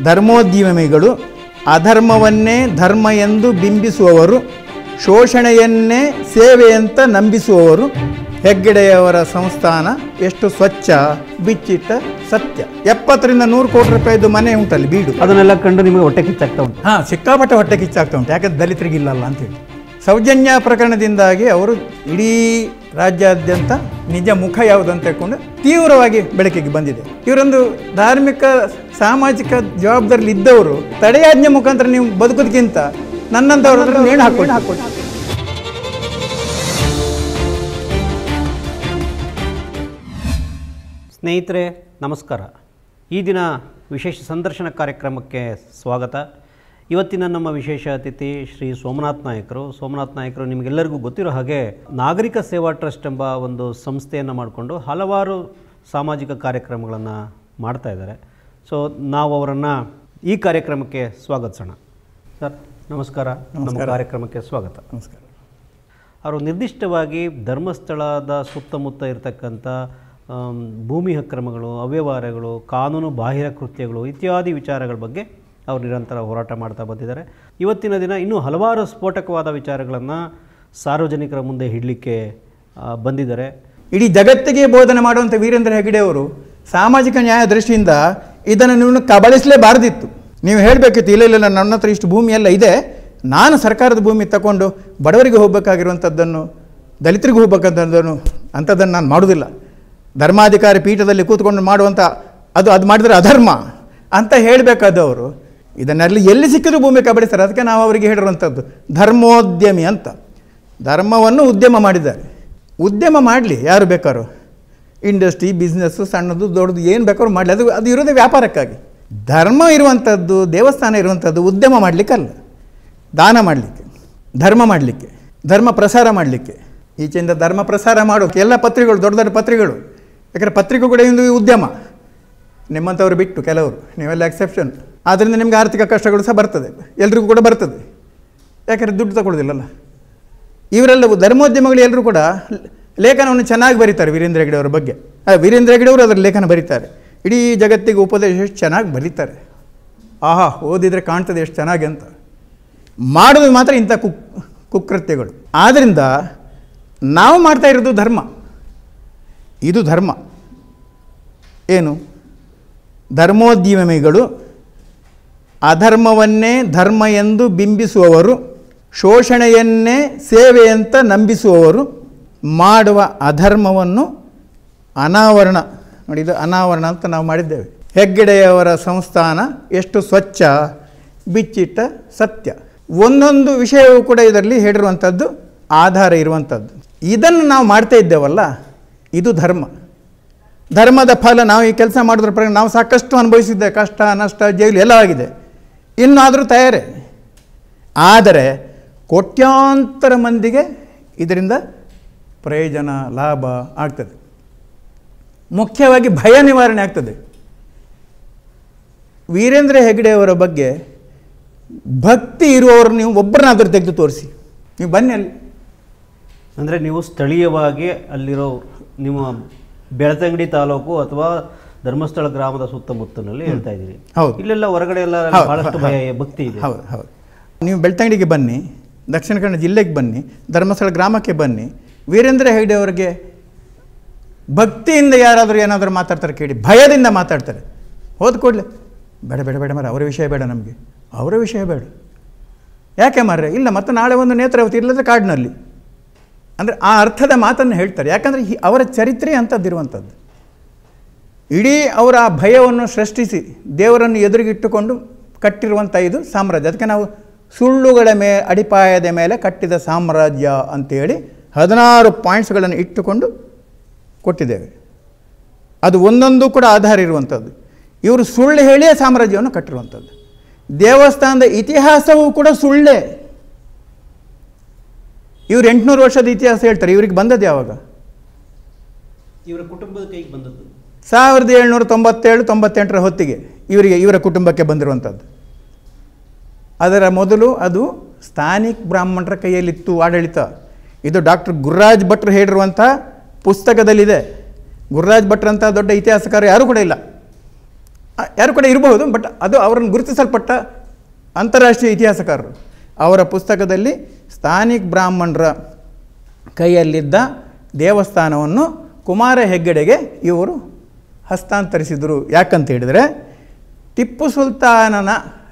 ಧರ್ಮೋದ್ಯಮಿಗಳು ಅಧರ್ಮವನ್ನೇ ಧರ್ಮ ಎಂದು ಬಿಂಬಿಸುವವರು ಶೋಷಣೆಯನ್ನೇ ಸೇವೆಯಂತ ನಂಬಿಸುವವರು ಹೆಗ್ಗಡೆಯವರ ಸಂಸ್ಥಾನ ಎಷ್ಟು ಸ್ವಚ್ಛ ಬಿಚ್ಚಿಟ್ಟ ಸತ್ಯ ಎಪ್ಪತ್ತರಿಂದ ನೂರು ಕೋಟಿ ರೂಪಾಯಿದು ಮನೆ ಉಂಟಲ್ಲಿ ಬೀಡು ಅದನ್ನೆಲ್ಲ ಕಂಡು ನಿಮಗೆ ಹೊಟ್ಟೆ ಕಿಚ್ಚಾಗ್ತಾ ಉಂಟು ಹಾಂ ಸಿಕ್ಕಾಪಟ್ಟೆ ಹೊಟ್ಟೆ ಕಿಚ್ಚಾಗ್ತಾ ಉಂಟು ಯಾಕಂದ್ರೆ ದಲಿತರಿಗಿಲ್ಲಲ್ಲ ಅಂತೇಳಿ ಸೌಜನ್ಯ ಪ್ರಕರಣದಿಂದಾಗಿ ಅವರು ಇಡೀ ರಾಜ್ಯಾದ್ಯಂತ ನಿಜ ಮುಖ ಯಾವುದು ಅಂತ ಹೇಳ್ಕೊಂಡು ತೀವ್ರವಾಗಿ ಬೆಳಕಿಗೆ ಬಂದಿದೆ ಇವರೊಂದು ಧಾರ್ಮಿಕ ಸಾಮಾಜಿಕ ಜವಾಬ್ದಾರಿ ಇದ್ದವರು ತಡೆಯಾಜ್ಞೆ ಮುಖಾಂತರ ನೀವು ಬದುಕೋದಕ್ಕಿಂತ ನನ್ನಂಥವ್ರ ನೇಣು ಹಾಕೊಂಡು ಹಾಕೊಂಡು ಸ್ನೇಹಿತರೆ ನಮಸ್ಕಾರ ಈ ದಿನ ವಿಶೇಷ ಸಂದರ್ಶನ ಕಾರ್ಯಕ್ರಮಕ್ಕೆ ಸ್ವಾಗತ ಇವತ್ತಿನ ನಮ್ಮ ವಿಶೇಷ ಅತಿಥಿ ಶ್ರೀ ಸೋಮನಾಥ್ ನಾಯಕರು ಸೋಮನಾಥ್ ನಾಯಕರು ನಿಮಗೆಲ್ಲರಿಗೂ ಗೊತ್ತಿರೋ ಹಾಗೆ ನಾಗರಿಕ ಸೇವಾ ಟ್ರಸ್ಟ್ ಎಂಬ ಒಂದು ಸಂಸ್ಥೆಯನ್ನು ಮಾಡಿಕೊಂಡು ಹಲವಾರು ಸಾಮಾಜಿಕ ಕಾರ್ಯಕ್ರಮಗಳನ್ನು ಮಾಡ್ತಾ ಇದ್ದಾರೆ ಸೊ ನಾವು ಅವರನ್ನು ಈ ಕಾರ್ಯಕ್ರಮಕ್ಕೆ ಸ್ವಾಗತಿಸೋಣ ಸರ್ ನಮಸ್ಕಾರ ನಮ್ಮ ಕಾರ್ಯಕ್ರಮಕ್ಕೆ ಸ್ವಾಗತ ನಮಸ್ಕಾರ ಅವರು ನಿರ್ದಿಷ್ಟವಾಗಿ ಧರ್ಮಸ್ಥಳದ ಸುತ್ತಮುತ್ತ ಇರತಕ್ಕಂಥ ಆಮ್, ಭೂಮಿ ಅಕ್ರಮಗಳು ಅವ್ಯವಹಾರಗಳು ಕಾನೂನು ಬಾಹಿರ ಕೃತ್ಯಗಳು ಇತ್ಯಾದಿ ವಿಚಾರಗಳ ಬಗ್ಗೆ ಅವರು ನಿರಂತರ ಹೋರಾಟ ಮಾಡ್ತಾ ಬಂದಿದ್ದಾರೆ ಇವತ್ತಿನ ದಿನ ಇನ್ನೂ ಹಲವಾರು ಸ್ಫೋಟಕವಾದ ವಿಚಾರಗಳನ್ನು ಸಾರ್ವಜನಿಕರ ಮುಂದೆ ಇಡಲಿಕ್ಕೆ ಬಂದಿದ್ದಾರೆ ಇಡೀ ಜಗತ್ತಿಗೆ ಬೋಧನೆ ಮಾಡುವಂಥ ವೀರೇಂದ್ರ ಹೆಗಡೆ ಅವರು ಸಾಮಾಜಿಕ ನ್ಯಾಯ ದೃಷ್ಟಿಯಿಂದ ಇದನ್ನು ನೀವು ಕಬಳಿಸಲೇಬಾರದಿತ್ತು ನೀವು ಹೇಳಬೇಕಿತ್ತು ಇಲ್ಲ ಇಲ್ಲ ನನ್ನ ಹತ್ರ ಇಷ್ಟು ಭೂಮಿ ಎಲ್ಲ ಇದೆ ನಾನು ಸರ್ಕಾರದ ಭೂಮಿ ತಗೊಂಡು ಬಡವರಿಗೆ ಹೋಗಬೇಕಾಗಿರುವಂಥದ್ದನ್ನು ದಲಿತರಿಗೆ ಹೋಗ್ಬೇಕಂಥದ್ದನ್ನು ಅಂಥದ್ದನ್ನು ನಾನು ಮಾಡೋದಿಲ್ಲ ಧರ್ಮಾಧಿಕಾರಿ ಪೀಠದಲ್ಲಿ ಕೂತ್ಕೊಂಡು ಮಾಡುವಂಥ ಅದು ಅದು ಮಾಡಿದರೆ ಅಧರ್ಮ ಅಂತ ಹೇಳಬೇಕಾದವರು ಇದನ್ನೆಲ್ಲ ಎಲ್ಲಿ ಸಿಕ್ಕಿದ್ರು ಭೂಮಿ ಕಬಳಿಸ್ತಾರೆ ಅದಕ್ಕೆ ನಾವು ಅವರಿಗೆ ಹೇಳಿರುವಂಥದ್ದು ಧರ್ಮೋದ್ಯಮಿ ಅಂತ ಧರ್ಮವನ್ನು ಉದ್ಯಮ ಮಾಡಿದ್ದಾರೆ ಉದ್ಯಮ ಮಾಡಲಿ ಯಾರು ಬೇಕಾದ್ರು ಇಂಡಸ್ಟ್ರಿ ಬಿಸ್ನೆಸ್ಸು ಸಣ್ಣದು ದೊಡ್ಡದು ಏನು ಬೇಕಾದ್ರೂ ಮಾಡಲಿ ಅದು ಅದು ಇರೋದೇ ವ್ಯಾಪಾರಕ್ಕಾಗಿ ಧರ್ಮ ಇರುವಂಥದ್ದು ದೇವಸ್ಥಾನ ಇರುವಂಥದ್ದು ಉದ್ಯಮ ಮಾಡಲಿಕ್ಕಲ್ಲ ದಾನ ಮಾಡಲಿಕ್ಕೆ ಧರ್ಮ ಮಾಡಲಿಕ್ಕೆ ಧರ್ಮ ಪ್ರಸಾರ ಮಾಡಲಿಕ್ಕೆ ಈಚೆಯಿಂದ ಧರ್ಮ ಪ್ರಸಾರ ಮಾಡೋಕೆ ಎಲ್ಲ ಪತ್ರಿಕೆಗಳು ದೊಡ್ಡ ದೊಡ್ಡ ಪತ್ರಿಕೆಗಳು ಯಾಕಂದರೆ ಪತ್ರಿಕೆ ಕೂಡ ಒಂದು ಉದ್ಯಮ ನಿಮ್ಮಂಥವ್ರು ಬಿಟ್ಟು ಕೆಲವರು ನೀವೆಲ್ಲ ಎಕ್ಸೆಪ್ಷನ್ ಆದ್ದರಿಂದ ನಿಮಗೆ ಆರ್ಥಿಕ ಕಷ್ಟಗಳು ಸಹ ಬರ್ತದೆ ಎಲ್ರಿಗೂ ಕೂಡ ಬರ್ತದೆ ಯಾಕಂದರೆ ದುಡ್ಡು ತಗೊಳ್ಳೋದಿಲ್ಲಲ್ಲ ಇವರೆಲ್ಲ ಧರ್ಮೋದ್ಯಮಗಳು ಎಲ್ಲರೂ ಕೂಡ ಲೇಖನವನ್ನು ಚೆನ್ನಾಗಿ ಬರೀತಾರೆ ವೀರೇಂದ್ರ ಹೆಗಡೆ ಅವರ ಬಗ್ಗೆ ಆ, ವೀರೇಂದ್ರ ಹೆಗಡೆ ಅವರು ಅದರ ಲೇಖನ ಬರೀತಾರೆ ಇಡೀ ಜಗತ್ತಿಗೆ ಉಪದೇಶ ಎಷ್ಟು ಚೆನ್ನಾಗಿ ಬರೀತಾರೆ ಆಹಾ ಓದಿದರೆ ಕಾಣ್ತದೆ ಎಷ್ಟು ಚೆನ್ನಾಗಿ ಅಂತ ಮಾಡೋದು ಮಾತ್ರ ಇಂಥ ಕುಕ್ ಕುಕೃತ್ಯಗಳು ಆದ್ದರಿಂದ ನಾವು ಮಾಡ್ತಾ ಇರೋದು ಧರ್ಮ ಇದು ಧರ್ಮ ಏನು ಧರ್ಮೋದ್ಯಮಿಗಳು ಅಧರ್ಮವನ್ನೇ ಧರ್ಮ ಎಂದು ಬಿಂಬಿಸುವವರು ಶೋಷಣೆಯನ್ನೇ ಸೇವೆಯಂತ ನಂಬಿಸುವವರು ಮಾಡುವ ಅಧರ್ಮವನ್ನು ಅನಾವರಣ ನೋಡಿ ಇದು ಅನಾವರಣ ಅಂತ ನಾವು ಮಾಡಿದ್ದೇವೆ ಹೆಗ್ಗಡೆಯವರ ಸಂಸ್ಥಾನ ಎಷ್ಟು ಸ್ವಚ್ಛ ಬಿಚ್ಚಿಟ್ಟ ಸತ್ಯ ಒಂದೊಂದು ವಿಷಯವೂ ಕೂಡ ಇದರಲ್ಲಿ ಹೇಳಿರುವಂಥದ್ದು ಆಧಾರ ಇರುವಂಥದ್ದು ಇದನ್ನು ನಾವು ಮಾಡ್ತಾ ಇದ್ದೇವಲ್ಲ ಇದು ಧರ್ಮ ಧರ್ಮದ ಫಲ ನಾವು ಈ ಕೆಲಸ ಮಾಡೋದ್ರ ಪ್ರಕಾರ ನಾವು ಸಾಕಷ್ಟು ಅನುಭವಿಸಿದ್ದೆ ಕಷ್ಟ ನಷ್ಟ ಜೈಲು ಎಲ್ಲ ಆಗಿದೆ ಇನ್ನಾದರೂ ತಯಾರೇ ಆದರೆ ಕೋಟ್ಯಾಂತರ ಮಂದಿಗೆ ಇದರಿಂದ ಪ್ರಯೋಜನ ಲಾಭ ಆಗ್ತದೆ ಮುಖ್ಯವಾಗಿ ಭಯ ನಿವಾರಣೆ ಆಗ್ತದೆ ವೀರೇಂದ್ರ ಹೆಗಡೆಯವರ ಬಗ್ಗೆ ಭಕ್ತಿ ಇರುವವರು ನೀವು ಒಬ್ಬರನ್ನಾದರೂ ತೆಗೆದು ತೋರಿಸಿ ನೀವು ಬನ್ನಿ ಅಲ್ಲಿ ಅಂದರೆ ನೀವು ಸ್ಥಳೀಯವಾಗಿ ಅಲ್ಲಿರೋ ನಿಮ್ಮ ಬೆಳತಂಗಡಿ ತಾಲೂಕು ಅಥವಾ ಧರ್ಮಸ್ಥಳ ಗ್ರಾಮದ ಸುತ್ತಮುತ್ತಲಿನಲ್ಲಿ ಹೇಳ್ತಾ ಇದ್ದೀರಿ ಹೌದು. ಇಲ್ಲೆಲ್ಲ ಹೊರಗಡೆ ಎಲ್ಲ ಹೌದು, ಬಹಳಷ್ಟು ಹೌದು, ಭಯ ಭಕ್ತಿ ಇದೆ ಹೌದು ಹೌದು ನೀವು ಬೆಳ್ತಂಗಡಿಗೆ ಬನ್ನಿ ದಕ್ಷಿಣ ಕನ್ನಡ ಜಿಲ್ಲೆಗೆ ಬನ್ನಿ ಧರ್ಮಸ್ಥಳ ಗ್ರಾಮಕ್ಕೆ ಬನ್ನಿ ವೀರೇಂದ್ರ ಹೆಗಡೆ ಅವರಿಗೆ ಭಕ್ತಿಯಿಂದ ಯಾರಾದರೂ ಏನಾದರೂ ಮಾತಾಡ್ತಾರೆ ಕೇಳಿ ಭಯದಿಂದ ಮಾತಾಡ್ತಾರೆ ಹೋದ ಕೂಡಲೇ ಬೇಡ ಬೇಡ ಬೇಡ ಮರ ಅವರ ವಿಷಯ ಬೇಡ ನಮಗೆ ಅವರ ವಿಷಯ ಬೇಡ ಯಾಕೆ ಮಾರ್ರೆ ಇಲ್ಲ ಮತ್ತೆ ನಾಳೆ ಒಂದು ನೇತ್ರಾವತಿ ಇಲ್ಲದ್ರೆ ಕಾಡಿನಲ್ಲಿ ಅಂದರೆ ಆ ಅರ್ಥದ ಮಾತನ್ನು ಹೇಳ್ತಾರೆ ಯಾಕಂದರೆ ಹಿ- ಅವರ ಚರಿತ್ರೆ ಅಂಥದ್ದಿರುವಂಥದ್ದು ಇಡೀ ಅವರ ಆ ಭಯವನ್ನು ಸೃಷ್ಟಿಸಿ ದೇವರನ್ನು ಎದುರಿಗಿಟ್ಟುಕೊಂಡು ಕಟ್ಟಿರುವಂಥ ಇದು ಸಾಮ್ರಾಜ್ಯ ಅದಕ್ಕೆ ನಾವು ಸುಳ್ಳುಗಳ ಮೇ ಅಡಿಪಾಯದ ಮೇಲೆ ಕಟ್ಟಿದ ಸಾಮ್ರಾಜ್ಯ ಅಂತೇಳಿ ಹದಿನಾರು ಪಾಯಿಂಟ್ಸ್ಗಳನ್ನು ಇಟ್ಟುಕೊಂಡು ಕೊಟ್ಟಿದ್ದೇವೆ ಅದು ಒಂದೊಂದು ಕೂಡ ಆಧಾರ ಇರುವಂಥದ್ದು ಇವರು ಸುಳ್ಳು ಹೇಳಿಯೇ ಸಾಮ್ರಾಜ್ಯವನ್ನು ಕಟ್ಟಿರುವಂಥದ್ದು ದೇವಸ್ಥಾನದ ಇತಿಹಾಸವೂ ಕೂಡ ಸುಳ್ಳೇ ಇವರು ಎಂಟುನೂರು ವರ್ಷದ ಇತಿಹಾಸ ಹೇಳ್ತಾರೆ ಇವ್ರಿಗೆ ಬಂದದ್ದು ಯಾವಾಗ ಇವರ ಕುಟುಂಬದ ಕೈಗೆ ಬಂದದ್ದು ಸಾವಿರದ ಏಳ್ನೂರ ತೊಂಬತ್ತೇಳು ತೊಂಬತ್ತೆಂಟರ ಹೊತ್ತಿಗೆ ಇವರಿಗೆ ಇವರ ಕುಟುಂಬಕ್ಕೆ ಬಂದಿರುವಂಥದ್ದು ಅದರ ಮೊದಲು ಅದು ಸ್ಥಾನಿಕ್ ಬ್ರಾಹ್ಮಣರ ಕೈಯಲ್ಲಿತ್ತು ಆಡಳಿತ ಇದು ಡಾಕ್ಟರ್ ಗುರುರಾಜ್ ಭಟ್ರು ಹೇಳಿರುವಂಥ ಪುಸ್ತಕದಲ್ಲಿದೆ ಗುರುರಾಜ್ ಭಟ್ರಂಥ ದೊಡ್ಡ ಇತಿಹಾಸಕಾರ ಯಾರೂ ಕೂಡ ಇಲ್ಲ ಆ, ಯಾರು ಕೂಡ ಇರಬಹುದು ಬಟ್ ಅದು ಅವರನ್ನು ಗುರುತಿಸಲ್ಪಟ್ಟ ಅಂತಾರಾಷ್ಟ್ರೀಯ ಇತಿಹಾಸಕಾರರು ಅವರ ಪುಸ್ತಕದಲ್ಲಿ ಸ್ಥಾನಿಕ್ ಬ್ರಾಹ್ಮಣರ ಕೈಯಲ್ಲಿದ್ದ ದೇವಸ್ಥಾನವನ್ನು ಕುಮಾರ ಹೆಗ್ಗಡೆಗೆ ಇವರು ಹಸ್ತಾಂತರಿಸಿದರು ಯಾಕಂತ ಹೇಳಿದರೆ ಟಿಪ್ಪು ಸುಲ್ತಾನನ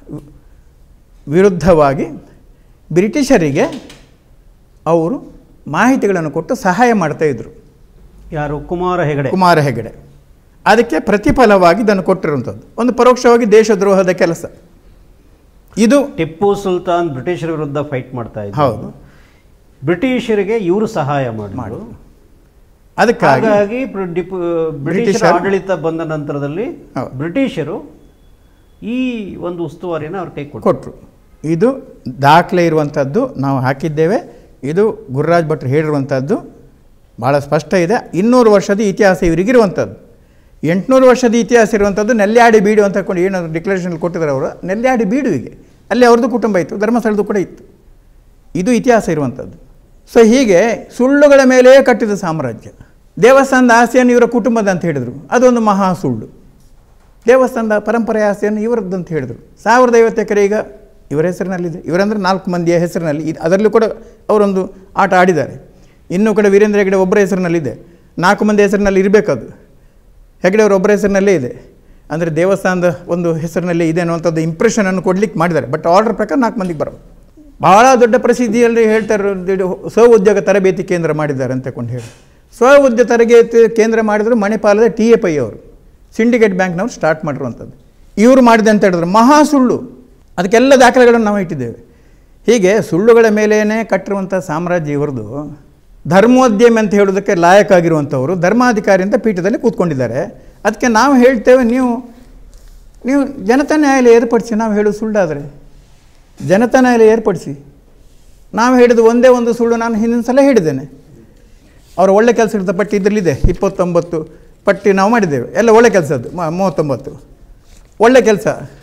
ವಿರುದ್ಧವಾಗಿ ಬ್ರಿಟಿಷರಿಗೆ ಅವರು ಮಾಹಿತಿಗಳನ್ನು ಕೊಟ್ಟು ಸಹಾಯ ಮಾಡ್ತಾಯಿದ್ರು ಯಾರು ಕುಮಾರ ಹೆಗಡೆ ಕುಮಾರ ಹೆಗಡೆ ಅದಕ್ಕೆ ಪ್ರತಿಫಲವಾಗಿ ಇದನ್ನು ಕೊಟ್ಟಿರುವಂಥದ್ದು ಒಂದು ಪರೋಕ್ಷವಾಗಿ ದೇಶದ್ರೋಹದ ಕೆಲಸ ಇದು ಟಿಪ್ಪು ಸುಲ್ತಾನ್ ಬ್ರಿಟಿಷರ ವಿರುದ್ಧ ಫೈಟ್ ಮಾಡ್ತಾ ಇದ್ರು ಹೌದು ಬ್ರಿಟಿಷರಿಗೆ ಇವರು ಸಹಾಯ ಮಾಡಿದ್ರು ಅದಕ್ಕಾಗಿ ಹಾಗಾಗಿ ಬ್ರಿ- ಡಿಪ್- ಬ್ರಿಟಿಷರ ಬ್ರಿಟಿಷರು- ಆಡಳಿತ ಬಂದ ನಂತರದಲ್ಲಿ ಹೌದು. ಬ್ರಿಟಿಷರು ಈ ಒಂದು ಉಸ್ತುವಾರಿನ ಅವ್ರ ಕೈ ಕೊಟ್ಟರು ಕೊಟ್ಟರು ಇದು ದಾಖಲೆ ಇರುವಂಥದ್ದು ನಾವು ಹಾಕಿದ್ದೇವೆ ಇದು ಗುರುರಾಜ್ ಭಟ್ರು ಹೇಳಿರುವಂಥದ್ದು ಭಾಳ ಸ್ಪಷ್ಟ ಇದೆ ಇನ್ನೂರು ವರ್ಷದ ಇತಿಹಾಸ ಇವರಿಗಿರುವಂಥದ್ದು ಎಂಟುನೂರು ವರ್ಷದ ಇತಿಹಾಸ ಇರುವಂಥದ್ದು ನೆಲ್ಯಾಡಿ ಬೀಡು ಅಂತ ಕೊಂಡು ಏನಾದ್ರು ಡಿಕ್ಲರೇಷನ್ ಕೊಟ್ಟಿದ್ದಾರೆ ಅವರು ನೆಲ್ಯಾಡಿ ಬೀಡುವಿಗೆ ಅಲ್ಲಿ ಅವ್ರದ್ದು ಕುಟುಂಬ ಇತ್ತು ಧರ್ಮಸ್ಥಳದ್ದು ಕೂಡ ಇತ್ತು ಇದು ಇತಿಹಾಸ ಇರುವಂಥದ್ದು ಸೊ ಹೀಗೆ ಸುಳ್ಳುಗಳ ಮೇಲೆಯೇ ಕಟ್ಟಿದ ಸಾಮ್ರಾಜ್ಯ ದೇವಸ್ಥಾನದ ಆಸ್ತಿಯನ್ನು ಇವರ ಕುಟುಂಬದ ಅಂತ ಹೇಳಿದರು ಅದೊಂದು ಮಹಾ ಸುಳ್ಳು ದೇವಸ್ಥಾನದ ಪರಂಪರೆ ಆಸ್ತಿಯನ್ನು ಇವರದ್ದು ಅಂತ ಹೇಳಿದರು ಸಾವಿರದ ಐವತ್ತು ಎಕರೆ ಈಗ ಇವರ ಹೆಸರಿನಲ್ಲಿದೆ ಇವರಂದ್ರೆ ನಾಲ್ಕು ಮಂದಿಯ ಹೆಸರಿನಲ್ಲಿ ಇದು ಅದರಲ್ಲೂ ಕೂಡ ಅವರೊಂದು ಆಟ ಆಡಿದ್ದಾರೆ ಇನ್ನೂ ಕೂಡ ವೀರೇಂದ್ರ ಹೆಗಡೆ ಒಬ್ಬರ ಹೆಸರಿನಲ್ಲಿದೆ ನಾಲ್ಕು ಮಂದಿ ಹೆಸರಿನಲ್ಲಿ ಇರಬೇಕದು ಹೆಗಡೆ ಅವರು ಒಬ್ಬರ ಹೆಸರಿನಲ್ಲೇ ಇದೆ ಅಂದರೆ ದೇವಸ್ಥಾನದ ಒಂದು ಹೆಸರಿನಲ್ಲಿ ಇದೆ ಅನ್ನುವಂಥದ್ದು ಇಂಪ್ರೆಷನನ್ನು ಕೊಡ್ಲಿಕ್ಕೆ ಮಾಡಿದ್ದಾರೆ ಬಟ್ ಆರ್ಡರ್ ಪ್ರಕಾರ ನಾಲ್ಕು ಮಂದಿಗೆ ಬರೋದು ಭಾಳ ದೊಡ್ಡ ಪ್ರಸಿದ್ಧಿಯಲ್ಲಿ ಹೇಳ್ತಾರೆ ಸ್ವ ಉದ್ಯೋಗ ತರಬೇತಿ ಕೇಂದ್ರ ಮಾಡಿದ್ದಾರೆ ಅಂತ ಕೊಂಡು ಹೇಳಿ ಸ್ವ ಉದ್ಯೋಗ ತರಬೇತಿ ಕೇಂದ್ರ ಮಾಡಿದ್ರು ಮಣಿಪಾಲದ ಟಿ ಎ ಪೈ ಅವರು ಸಿಂಡಿಕೇಟ್ ಬ್ಯಾಂಕ್ನವ್ರು ಸ್ಟಾರ್ಟ್ ಮಾಡಿರುವಂಥದ್ದು ಇವರು ಮಾಡಿದೆ ಅಂತ ಹೇಳಿದ್ರು ಮಹಾ ಸುಳ್ಳು ಅದಕ್ಕೆಲ್ಲ ದಾಖಲೆಗಳನ್ನು ನಾವು ಇಟ್ಟಿದ್ದೇವೆ ಹೀಗೆ ಸುಳ್ಳುಗಳ ಮೇಲೇ ಕಟ್ಟಿರುವಂಥ ಸಾಮ್ರಾಜ್ಯ ಇವರದು ಧರ್ಮೋದ್ಯಮಿ ಅಂತ ಹೇಳೋದಕ್ಕೆ ಲಾಯಕ್ಕಾಗಿರುವಂಥವರು ಧರ್ಮಾಧಿಕಾರಿ ಅಂತ ಪೀಠದಲ್ಲಿ ಕೂತ್ಕೊಂಡಿದ್ದಾರೆ ಅದಕ್ಕೆ ನಾವು ಹೇಳ್ತೇವೆ ನೀವು ನೀವು ಜನತಾ ನ್ಯಾಯಾಲಯ ಏರ್ಪಡಿಸಿ ನಾವು ಹೇಳೋದು ಸುಳ್ಳಾದರೆ ಜನತಾ ನ್ಯಾಯಾಲಯ ಏರ್ಪಡಿಸಿ ನಾವು ಹೇಳಿದ ಒಂದೇ ಒಂದು ಸುಳ್ಳು ನಾನು ಹಿಂದಿನ ಸಲ ಹೇಳಿದ್ದೇನೆ ಅವರು ಒಳ್ಳೆ ಕೆಲಸ ಇರ್ತದೆ ಪಟ್ಟಿ ಇದರಲ್ಲಿದೆ ಇಪ್ಪತ್ತೊಂಬತ್ತು ಪಟ್ಟಿ ನಾವು ಮಾಡಿದ್ದೇವೆ ಎಲ್ಲ ಒಳ್ಳೆ ಕೆಲಸದ್ದು ಮೂವತ್ತೊಂಬತ್ತು ಒಳ್ಳೆ ಕೆಲಸ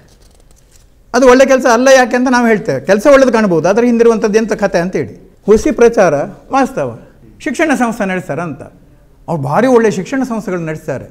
ಅದು ಒಳ್ಳೆ ಕೆಲಸ ಅಲ್ಲ ಯಾಕೆ ಅಂತ ನಾವು ಹೇಳ್ತೇವೆ ಕೆಲಸ ಒಳ್ಳೇದು ಕಾಣ್ಬೋದು ಅದರ ಹಿಂದಿರುವಂಥದ್ದು ಎಂಥ ಕತೆ ಅಂತೇಳಿ ಹುಸಿ ಪ್ರಚಾರ ವಾಸ್ತವ ಶಿಕ್ಷಣ ಸಂಸ್ಥೆ ನಡೆಸ್ತಾರೆ ಅಂತ ಅವ್ರು ಭಾರಿ ಒಳ್ಳೆಯ ಶಿಕ್ಷಣ ಸಂಸ್ಥೆಗಳು ನಡೆಸ್ತಾರೆ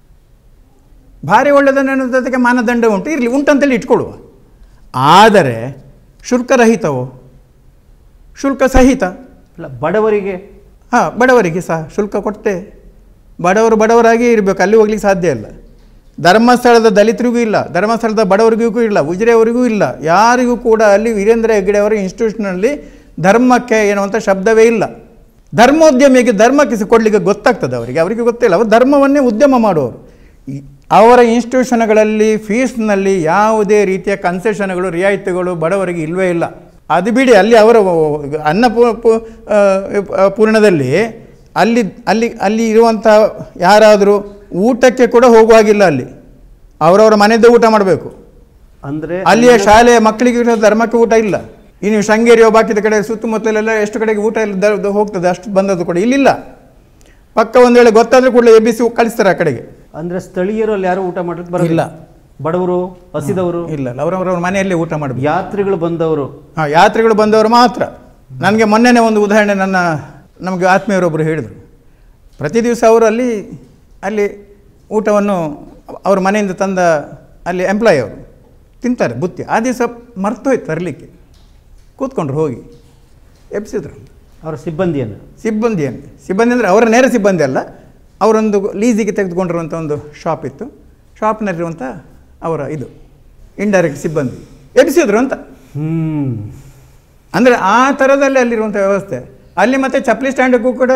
ಭಾರಿ ಒಳ್ಳೆಯದನ್ನು ಜೊತೆಗೆ ಮಾನದಂಡ ಉಂಟು ಇರಲಿ ಉಂಟಂತೇಳಿ ಇಟ್ಕೊಳ್ಳುವ ಆದರೆ ಶುಲ್ಕರಹಿತವೋ ಶುಲ್ಕ ಸಹಿತ ಅಲ್ಲ ಬಡವರಿಗೆ ಹಾಂ ಬಡವರಿಗೆ ಸಹ ಶುಲ್ಕ ಕೊಟ್ಟೆ ಬಡವರು ಬಡವರಾಗಿಯೇ ಇರಬೇಕು ಅಲ್ಲಿ ಹೋಗ್ಲಿಕ್ಕೆ ಸಾಧ್ಯ ಇಲ್ಲ ಧರ್ಮಸ್ಥಳದ ದಲಿತರಿಗೂ ಇಲ್ಲ ಧರ್ಮಸ್ಥಳದ ಬಡವರಿಗೂ ಇಲ್ಲ ಉಜಿರೆಯವರಿಗೂ ಇಲ್ಲ ಯಾರಿಗೂ ಕೂಡ ಅಲ್ಲಿ ವೀರೇಂದ್ರ ಹೆಗ್ಗಡೆ ಅವರ ಇನ್ಸ್ಟಿಟ್ಯೂಷನಲ್ಲಿ ಧರ್ಮಕ್ಕೆ ಎನ್ನುವಂಥ ಶಬ್ದವೇ ಇಲ್ಲ ಧರ್ಮೋದ್ಯಮಿಗೆ ಧರ್ಮಕ್ಕೆ ಸ- ಕೊಡ್ಲಿಕ್ಕೆ ಗೊತ್ತಾಗ್ತದೆ ಅವರಿಗೆ ಅವರಿಗೆ ಗೊತ್ತಿಲ್ಲ ಅವರು ಧರ್ಮವನ್ನೇ ಉದ್ಯಮ ಮಾಡುವವರು ಈ- ಅವರ ಇನ್ಸ್ಟಿಟ್ಯೂಷನ್ಗಳಲ್ಲಿ ಫೀಸ್ನಲ್ಲಿ ಯಾವುದೇ ರೀತಿಯ ಕನ್ಸೆಷನ್ಗಳು ರಿಯಾಯಿತಿಗಳು ಬಡವರಿಗೆ ಇಲ್ಲವೇ ಇಲ್ಲ ಅದು ಬಿಡಿ ಅಲ್ಲಿ ಅವರ ಅನ್ನ ಪೂ- ಪೂ- ಆ, ಆ, ಪೂರ್ಣದಲ್ಲಿ ಅಲ್ಲಿ ಅಲ್ಲಿ ಅಲ್ಲಿ ಇರುವಂಥ ಯಾರಾದರೂ ಊಟಕ್ಕೆ ಕೂಡ ಹೋಗುವಾಗಿಲ್ಲ ಅಲ್ಲಿ ಅವರವರ ಮನೆಯದ್ದೇ ಊಟ ಮಾಡಬೇಕು ಅಂದ್ರೆ ಅಲ್ಲಿಯ ಶಾಲೆಯ ಮಕ್ಕಳಿಗೆ ಇರೋ ಧರ್ಮಕ್ಕೆ ಊಟ ಇಲ್ಲ ಇನ್ನು ಶೃಂಗೇರಿ ಬಾಕಿದ ಕಡೆ ಸುತ್ತಮುತ್ತಲೆಲ್ಲ ಎಷ್ಟು ಕಡೆಗೆ ಊಟ ಎಲ್ಲ ದ- ದ- ಹೋಗ್ತದೆ ಅಷ್ಟು ಬಂದದ್ದು ಕೂಡ ಇಲ್ಲಿಲ್ಲ ಪಕ್ಕ ಒಂದು ವೇಳೆ ಗೊತ್ತಾದರೂ ಕೂಡಲೇ ಎಬ್ಬಿಸಿ ಕಳಿಸ್ತಾರೆ ಆ ಕಡೆಗೆ ಅಂದ್ರೆ ಸ್ಥಳೀಯರು ಅಲ್ಲಿ ಯಾರು ಊಟ ಮಾಡಲಿಕ್ಕೆ ಬರಲ್ಲ ಇಲ್ಲ. ಬಡವರು ಹಸಿದವರು ಇಲ್ಲ ಅವರವರ ಮನೆಯಲ್ಲೇ ಊಟ ಮಾಡಬೇಕು ಯಾತ್ರಿಗಳು ಬಂದವರು ಹಾಂ ಯಾತ್ರೆಗಳು ಬಂದವರು ಮಾತ್ರ ನನಗೆ ಮೊನ್ನೆನೇ ಒಂದು ಉದಾಹರಣೆ ನನ್ನ ನಮಗೆ ಆತ್ಮೀಯರೊಬ್ಬರು ಹೇಳಿದರು ಪ್ರತಿ ದಿವಸ ಅವರು ಅಲ್ಲಿ ಅಲ್ಲಿ ಊಟವನ್ನು ಅವ್ರ ಮನೆಯಿಂದ ತಂದ ಅಲ್ಲಿ ಎಂಪ್ಲಾಯ್ ಅವರು ತಿಂತಾರೆ ಬುತ್ತಿ ಆ ದಿವಸ ಮರ್ತೋಯ್ತು ತರಲಿಕ್ಕೆ ಕೂತ್ಕೊಂಡ್ರು ಹೋಗಿ ಎಬ್ಸಿದ್ರು ಅವರ ಸಿಬ್ಬಂದಿಯನ್ನು ಸಿಬ್ಬಂದಿ ಏನು ಸಿಬ್ಬಂದಿ ಅಂದರೆ ಅವರ ನೇರ ಸಿಬ್ಬಂದಿ ಅಲ್ಲ ಅವರೊಂದು ಲೀಸಿಗೆ ತೆಗೆದುಕೊಂಡಿರುವಂಥ ಒಂದು ಶಾಪ್ ಇತ್ತು ಶಾಪ್ನಲ್ಲಿರುವಂಥ ಅವರ ಇದು ಇಂಡೈರೆಕ್ಟ್ ಸಿಬ್ಬಂದಿ ಎಬ್ಸಿದ್ರು ಅಂತ ಹ್ಮ್ ಅಂದರೆ ಆ ಥರದಲ್ಲಿ ಅಲ್ಲಿರುವಂಥ ವ್ಯವಸ್ಥೆ ಅಲ್ಲಿ ಮತ್ತೆ ಚಪ್ಪಲಿ ಸ್ಟ್ಯಾಂಡಕ್ಕೂ ಕೂಡ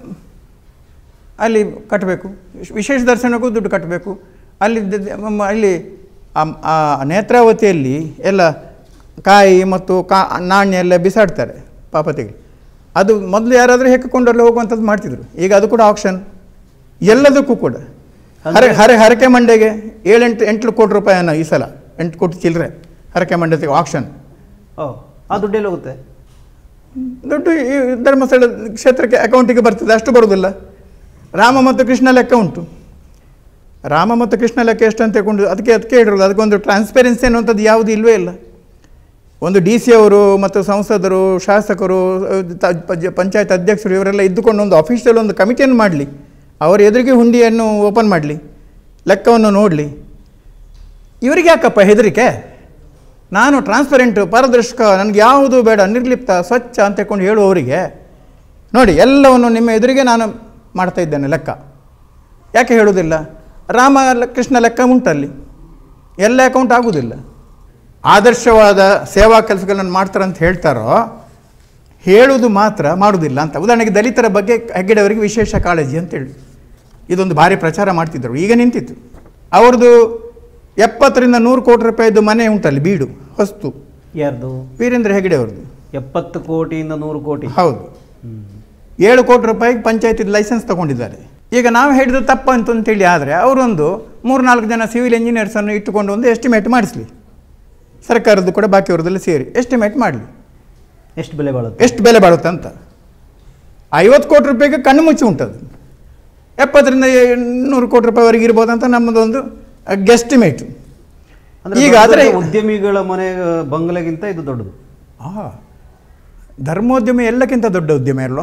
ಅಲ್ಲಿ ಕಟ್ಟಬೇಕು ವಿಶೇಷ ದರ್ಶನಕ್ಕೂ ದುಡ್ಡು ಕಟ್ಟಬೇಕು ಅಲ್ಲಿ ದ- ದ- ಮ- ಅಲ್ಲಿ ಆ- ಆ ನೇತ್ರಾವತಿಯಲ್ಲಿ ಎಲ್ಲ ಕಾಯಿ ಮತ್ತು ಕಾ ನಾಣ್ಯ ಎಲ್ಲ ಬಿಸಾಡ್ತಾರೆ ಪಾಪತಿಗೆ ಅದು ಮೊದಲು ಯಾರಾದರೂ ಹೆಕ್ಕಿಕೊಂಡಲ್ಲಿ ಹೋಗುವಂಥದ್ದು ಮಾಡ್ತಿದ್ರು ಈಗ ಅದು ಕೂಡ ಆಕ್ಷನ್ ಎಲ್ಲದಕ್ಕೂ ಕೂಡ ಹರ ಹರ ಹರಕೆ ಮಂಡೆಗೆ ಏಳೆಂಟು ಎಂಟು ಕೋಟಿ ರೂಪಾಯಿನ ಈ ಸಲ ಎಂಟು ಕೋಟಿ ಚಿಲ್ಲರೆ ಹರಕೆ ಮಂಡೆ ಆಕ್ಷನ್ ಓ ಆ ದುಡ್ಡೆಲ್ಲಿ ಹೋಗುತ್ತೆ ದುಡ್ಡು ಈ ಧರ್ಮಸ್ಥಳ ಕ್ಷೇತ್ರಕ್ಕೆ ಅಕೌಂಟಿಗೆ ಬರ್ತದೆ ಅಷ್ಟು ಬರೋದಿಲ್ಲ ರಾಮ ಮತ್ತು ಕೃಷ್ಣ ಲೆಕ್ಕ ಉಂಟು ರಾಮ ಮತ್ತು ಕೃಷ್ಣ ಲೆಕ್ಕ ಎಷ್ಟು ಅಂತ ತಗೊಂಡು ಅದಕ್ಕೆ ಅದಕ್ಕೆ ಹೇಳಿರೋದು ಅದಕ್ಕೊಂದು ಟ್ರಾನ್ಸ್ಪೆರೆನ್ಸಿ ಅನ್ನುವಂಥದ್ದು ಯಾವುದು ಇಲ್ಲವೇ ಇಲ್ಲ ಒಂದು ಡಿ ಸಿ ಅವರು ಮತ್ತು ಸಂಸದರು ಶಾಸಕರು ತ- ಪಂಚ- ಪಂಚಾಯತ್ ಅಧ್ಯಕ್ಷರು ಇವರೆಲ್ಲ ಇದ್ದುಕೊಂಡು ಒಂದು ಅಫಿಷಿಯಲ್ ಒಂದು ಕಮಿಟಿಯನ್ನು ಮಾಡಲಿ ಅವರ ಎದುರಿಗೆ ಹುಂಡಿಯನ್ನು ಓಪನ್ ಮಾಡಲಿ ಲೆಕ್ಕವನ್ನು ನೋಡಲಿ ಇವರಿಗೆ ಯಾಕಪ್ಪ ಹೆದರಿಕೆ ನಾನು ಟ್ರಾನ್ಸ್ಪರೆಂಟು ಪಾರದರ್ಶಕ ನನಗೆ ಯಾವುದು ಬೇಡ ನಿರ್ಲಿಪ್ತ ಸ್ವಚ್ಛ ಅಂತ ಹೇಳ್ಕೊಂಡು ಹೇಳುವವರಿಗೆ ನೋಡಿ ಎಲ್ಲವನ್ನು ನಿಮ್ಮ ಎದುರಿಗೆ ನಾನು ಮಾಡ್ತಾ ಇದ್ದೇನೆ ಲೆಕ್ಕ ಯಾಕೆ ಹೇಳುವುದಿಲ್ಲ ರಾಮ ಲ- ಕೃಷ್ಣ ಲೆಕ್ಕ ಉಂಟಲ್ಲಿ ಎಲ್ಲ ಅಕೌಂಟ್ ಆಗುವುದಿಲ್ಲ ಆದರ್ಶವಾದ ಸೇವಾ ಕೆಲಸಗಳನ್ನು ಮಾಡ್ತಾರೆ ಅಂತ ಹೇಳ್ತಾರೋ ಹೇಳುವುದು ಮಾತ್ರ ಮಾಡುವುದಿಲ್ಲ ಅಂತ ಉದಾಹರಣೆಗೆ ದಲಿತರ ಬಗ್ಗೆ ಹೆಗ್ಗಡೆಯವರಿಗೆ ವಿಶೇಷ ಕಾಳಜಿ ಅಂತೇಳಿ ಇದೊಂದು ಭಾರಿ ಪ್ರಚಾರ ಮಾಡ್ತಿದ್ದರು ಈಗ ನಿಂತಿತ್ತು ಅವ್ರದ್ದು ಎಪ್ಪತ್ತರಿಂದ ನೂರು ಕೋಟಿ ರೂಪಾಯಿದು ಮನೆ ಉಂಟಲ್ಲಿ ಬೀಡು ಹೊಸ್ತು ಯಾರ್ದು ವೀರೇಂದ್ರ ಹೆಗ್ಗಡೆ ಅವ್ರದ್ದು ಎಪ್ಪತ್ತು ಕೋಟಿಯಿಂದ ನೂರು ಕೋಟಿ ಹೌದು ಹ್ಮ್. ಏಳು ಕೋಟಿ ರೂಪಾಯಿಗೆ ಪಂಚಾಯತಿದ ಲೈಸೆನ್ಸ್ ತಗೊಂಡಿದ್ದಾರೆ ಈಗ ನಾವು ಹೇಳಿದ್ದು ತಪ್ಪು ಅಂತಂತೇಳಿ ಆದರೆ ಅವರೊಂದು ಮೂರು ನಾಲ್ಕು ಜನ ಸಿವಿಲ್ ಇಂಜಿನಿಯರ್ಸನ್ನು ಇಟ್ಟುಕೊಂಡು ಒಂದು ಎಸ್ಟಿಮೇಟ್ ಮಾಡಿಸಲಿ ಸರ್ಕಾರದ್ದು ಕೂಡ ಬಾಕಿ ಅವ್ರದ್ದೆಲ್ಲ ಸೇರಿ ಎಸ್ಟಿಮೇಟ್ ಮಾಡಲಿ ಎಷ್ಟು ಬೆಲೆ ಬಾಳುತ್ತೆ ಎಷ್ಟು ಬೆಲೆ ಬಾಳುತ್ತೆ ಅಂತ ಐವತ್ತು ಕೋಟಿ ರೂಪಾಯಿಗೆ ಕಣ್ಣು ಮುಚ್ಚಿ ಉಂಟದು ಎಪ್ಪತ್ತರಿಂದ ನೂರು ಕೋಟಿ ರೂಪಾಯಿವರೆಗೆ ಇರ್ಬೋದಂತ ನಮ್ಮದೊಂದು ಗೆಸ್ಟಿಮೇಟ್ ಅಂದ್ರೆ ಈಗ ದೊಡ್ಡ ಆದರೆ ದೊಡ್ಡ ಉದ್ಯಮಿಗಳ ಮನೆ ಬಂಗಲೆಗಿಂತ ಇದು ದೊಡ್ಡದು ಆ ಧರ್ಮೋದ್ಯಮ ಎಲ್ಲಕ್ಕಿಂತ ದೊಡ್ಡ ಉದ್ಯಮ ಅಲ್ವ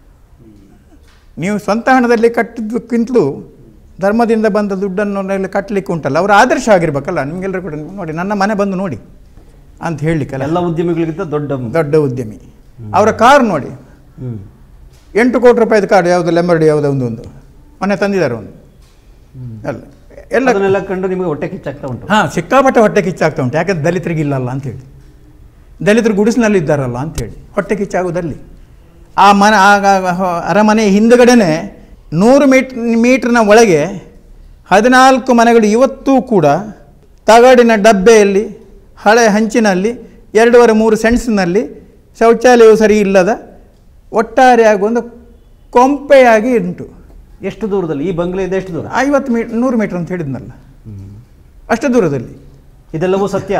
ನೀವು ಸ್ವಂತ ಹಣದಲ್ಲಿ ಕಟ್ಟಿದ್ದಕ್ಕಿಂತಲೂ ಧರ್ಮದಿಂದ ಬಂದ ದುಡ್ಡನ್ನು ಕಟ್ಟಲಿಕ್ಕೆ ಉಂಟಲ್ಲ ಅವರು ಆದರ್ಶ ಆಗಿರ್ಬೇಕಲ್ಲ ನಿಮಗೆಲ್ಲರೂ ಕೂಡ ನೋಡಿ ನನ್ನ ಮನೆ ಬಂದು ನೋಡಿ ಅಂತ ಹೇಳಲಿಕ್ಕಲ್ಲ ಎಲ್ಲ ಉದ್ಯಮಿಗಳಿಗಿಂತ ದೊಡ್ಡ ದೊಡ್ಡ ಉದ್ಯಮಿ ಅವರ ಕಾರ್ ನೋಡಿ ಹ್ಮ್. ಎಂಟು ಕೋಟಿ ರೂಪಾಯಿದು ಕಾರ್ ಯಾವುದು ಲೆಂಬರ್ಡಿ ಯಾವುದೋ ಒಂದು ಒಂದು ಮೊನ್ನೆ ತಂದಿದ್ದಾರೆ ಒಂದು ಅಲ್ಲ ಎಲ್ಲ ಅದನ್ನೆಲ್ಲ ಕಂಡು ನಿಮಗೆ ಹೊಟ್ಟೆ ಕಿಚ್ಚಾಗ್ತಾ ಉಂಟು ಹಾಂ ಸಿಕ್ಕಾಪಟ್ಟೆ ಹೊಟ್ಟೆ ಕಿಚ್ಚಾಗ್ತಾ ಉಂಟು ಯಾಕಂದ್ರೆ ದಲಿತರಿಗೆ ಇಲ್ಲಲ್ಲ ಅಂತೇಳಿ ದಲಿತರು ಗುಡಿಸಿನಲ್ಲಿ ಇದ್ದಾರಲ್ಲ ಅಂತೇಳಿ ಹೊಟ್ಟೆ ಕಿಚ್ಚಾಗೋದಲ್ಲಿ ಆ ಮನೆ ಆಗ ಹ- ಅರಮನೆ ಹಿಂದುಗಡೆನೆ ನೂರು ಮೀಟ್ ಮೀಟ್ರ್ನ ಒಳಗೆ ಹದಿನಾಲ್ಕು ಮನೆಗಳು ಇವತ್ತೂ ಕೂಡ ತಗಡಿನ ಡಬ್ಬೆಯಲ್ಲಿ ಹಳೆ ಹಂಚಿನಲ್ಲಿ ಎರಡೂವರೆ ಮೂರು ಸೆಂಟ್ಸ್ನಲ್ಲಿ ಶೌಚಾಲಯವು ಸರಿ ಇಲ್ಲದ ಒಟ್ಟಾರೆಯಾಗಿ ಒಂದು ಕೊಂಪೆಯಾಗಿ ಉಂಟು ಎಷ್ಟು ದೂರದಲ್ಲಿ ಈ ಬಂಗ್ಲೆ ಇದೆ ಎಷ್ಟು ದೂರ ಐವತ್ತು ಮೀ ನೂರು ಮೀಟ್ರ್ ಅಂತ ಹೇಳಿದ್ನಲ್ಲ ಅಷ್ಟು ದೂರದಲ್ಲಿ ಇದೆಲ್ಲವೂ ಸತ್ಯ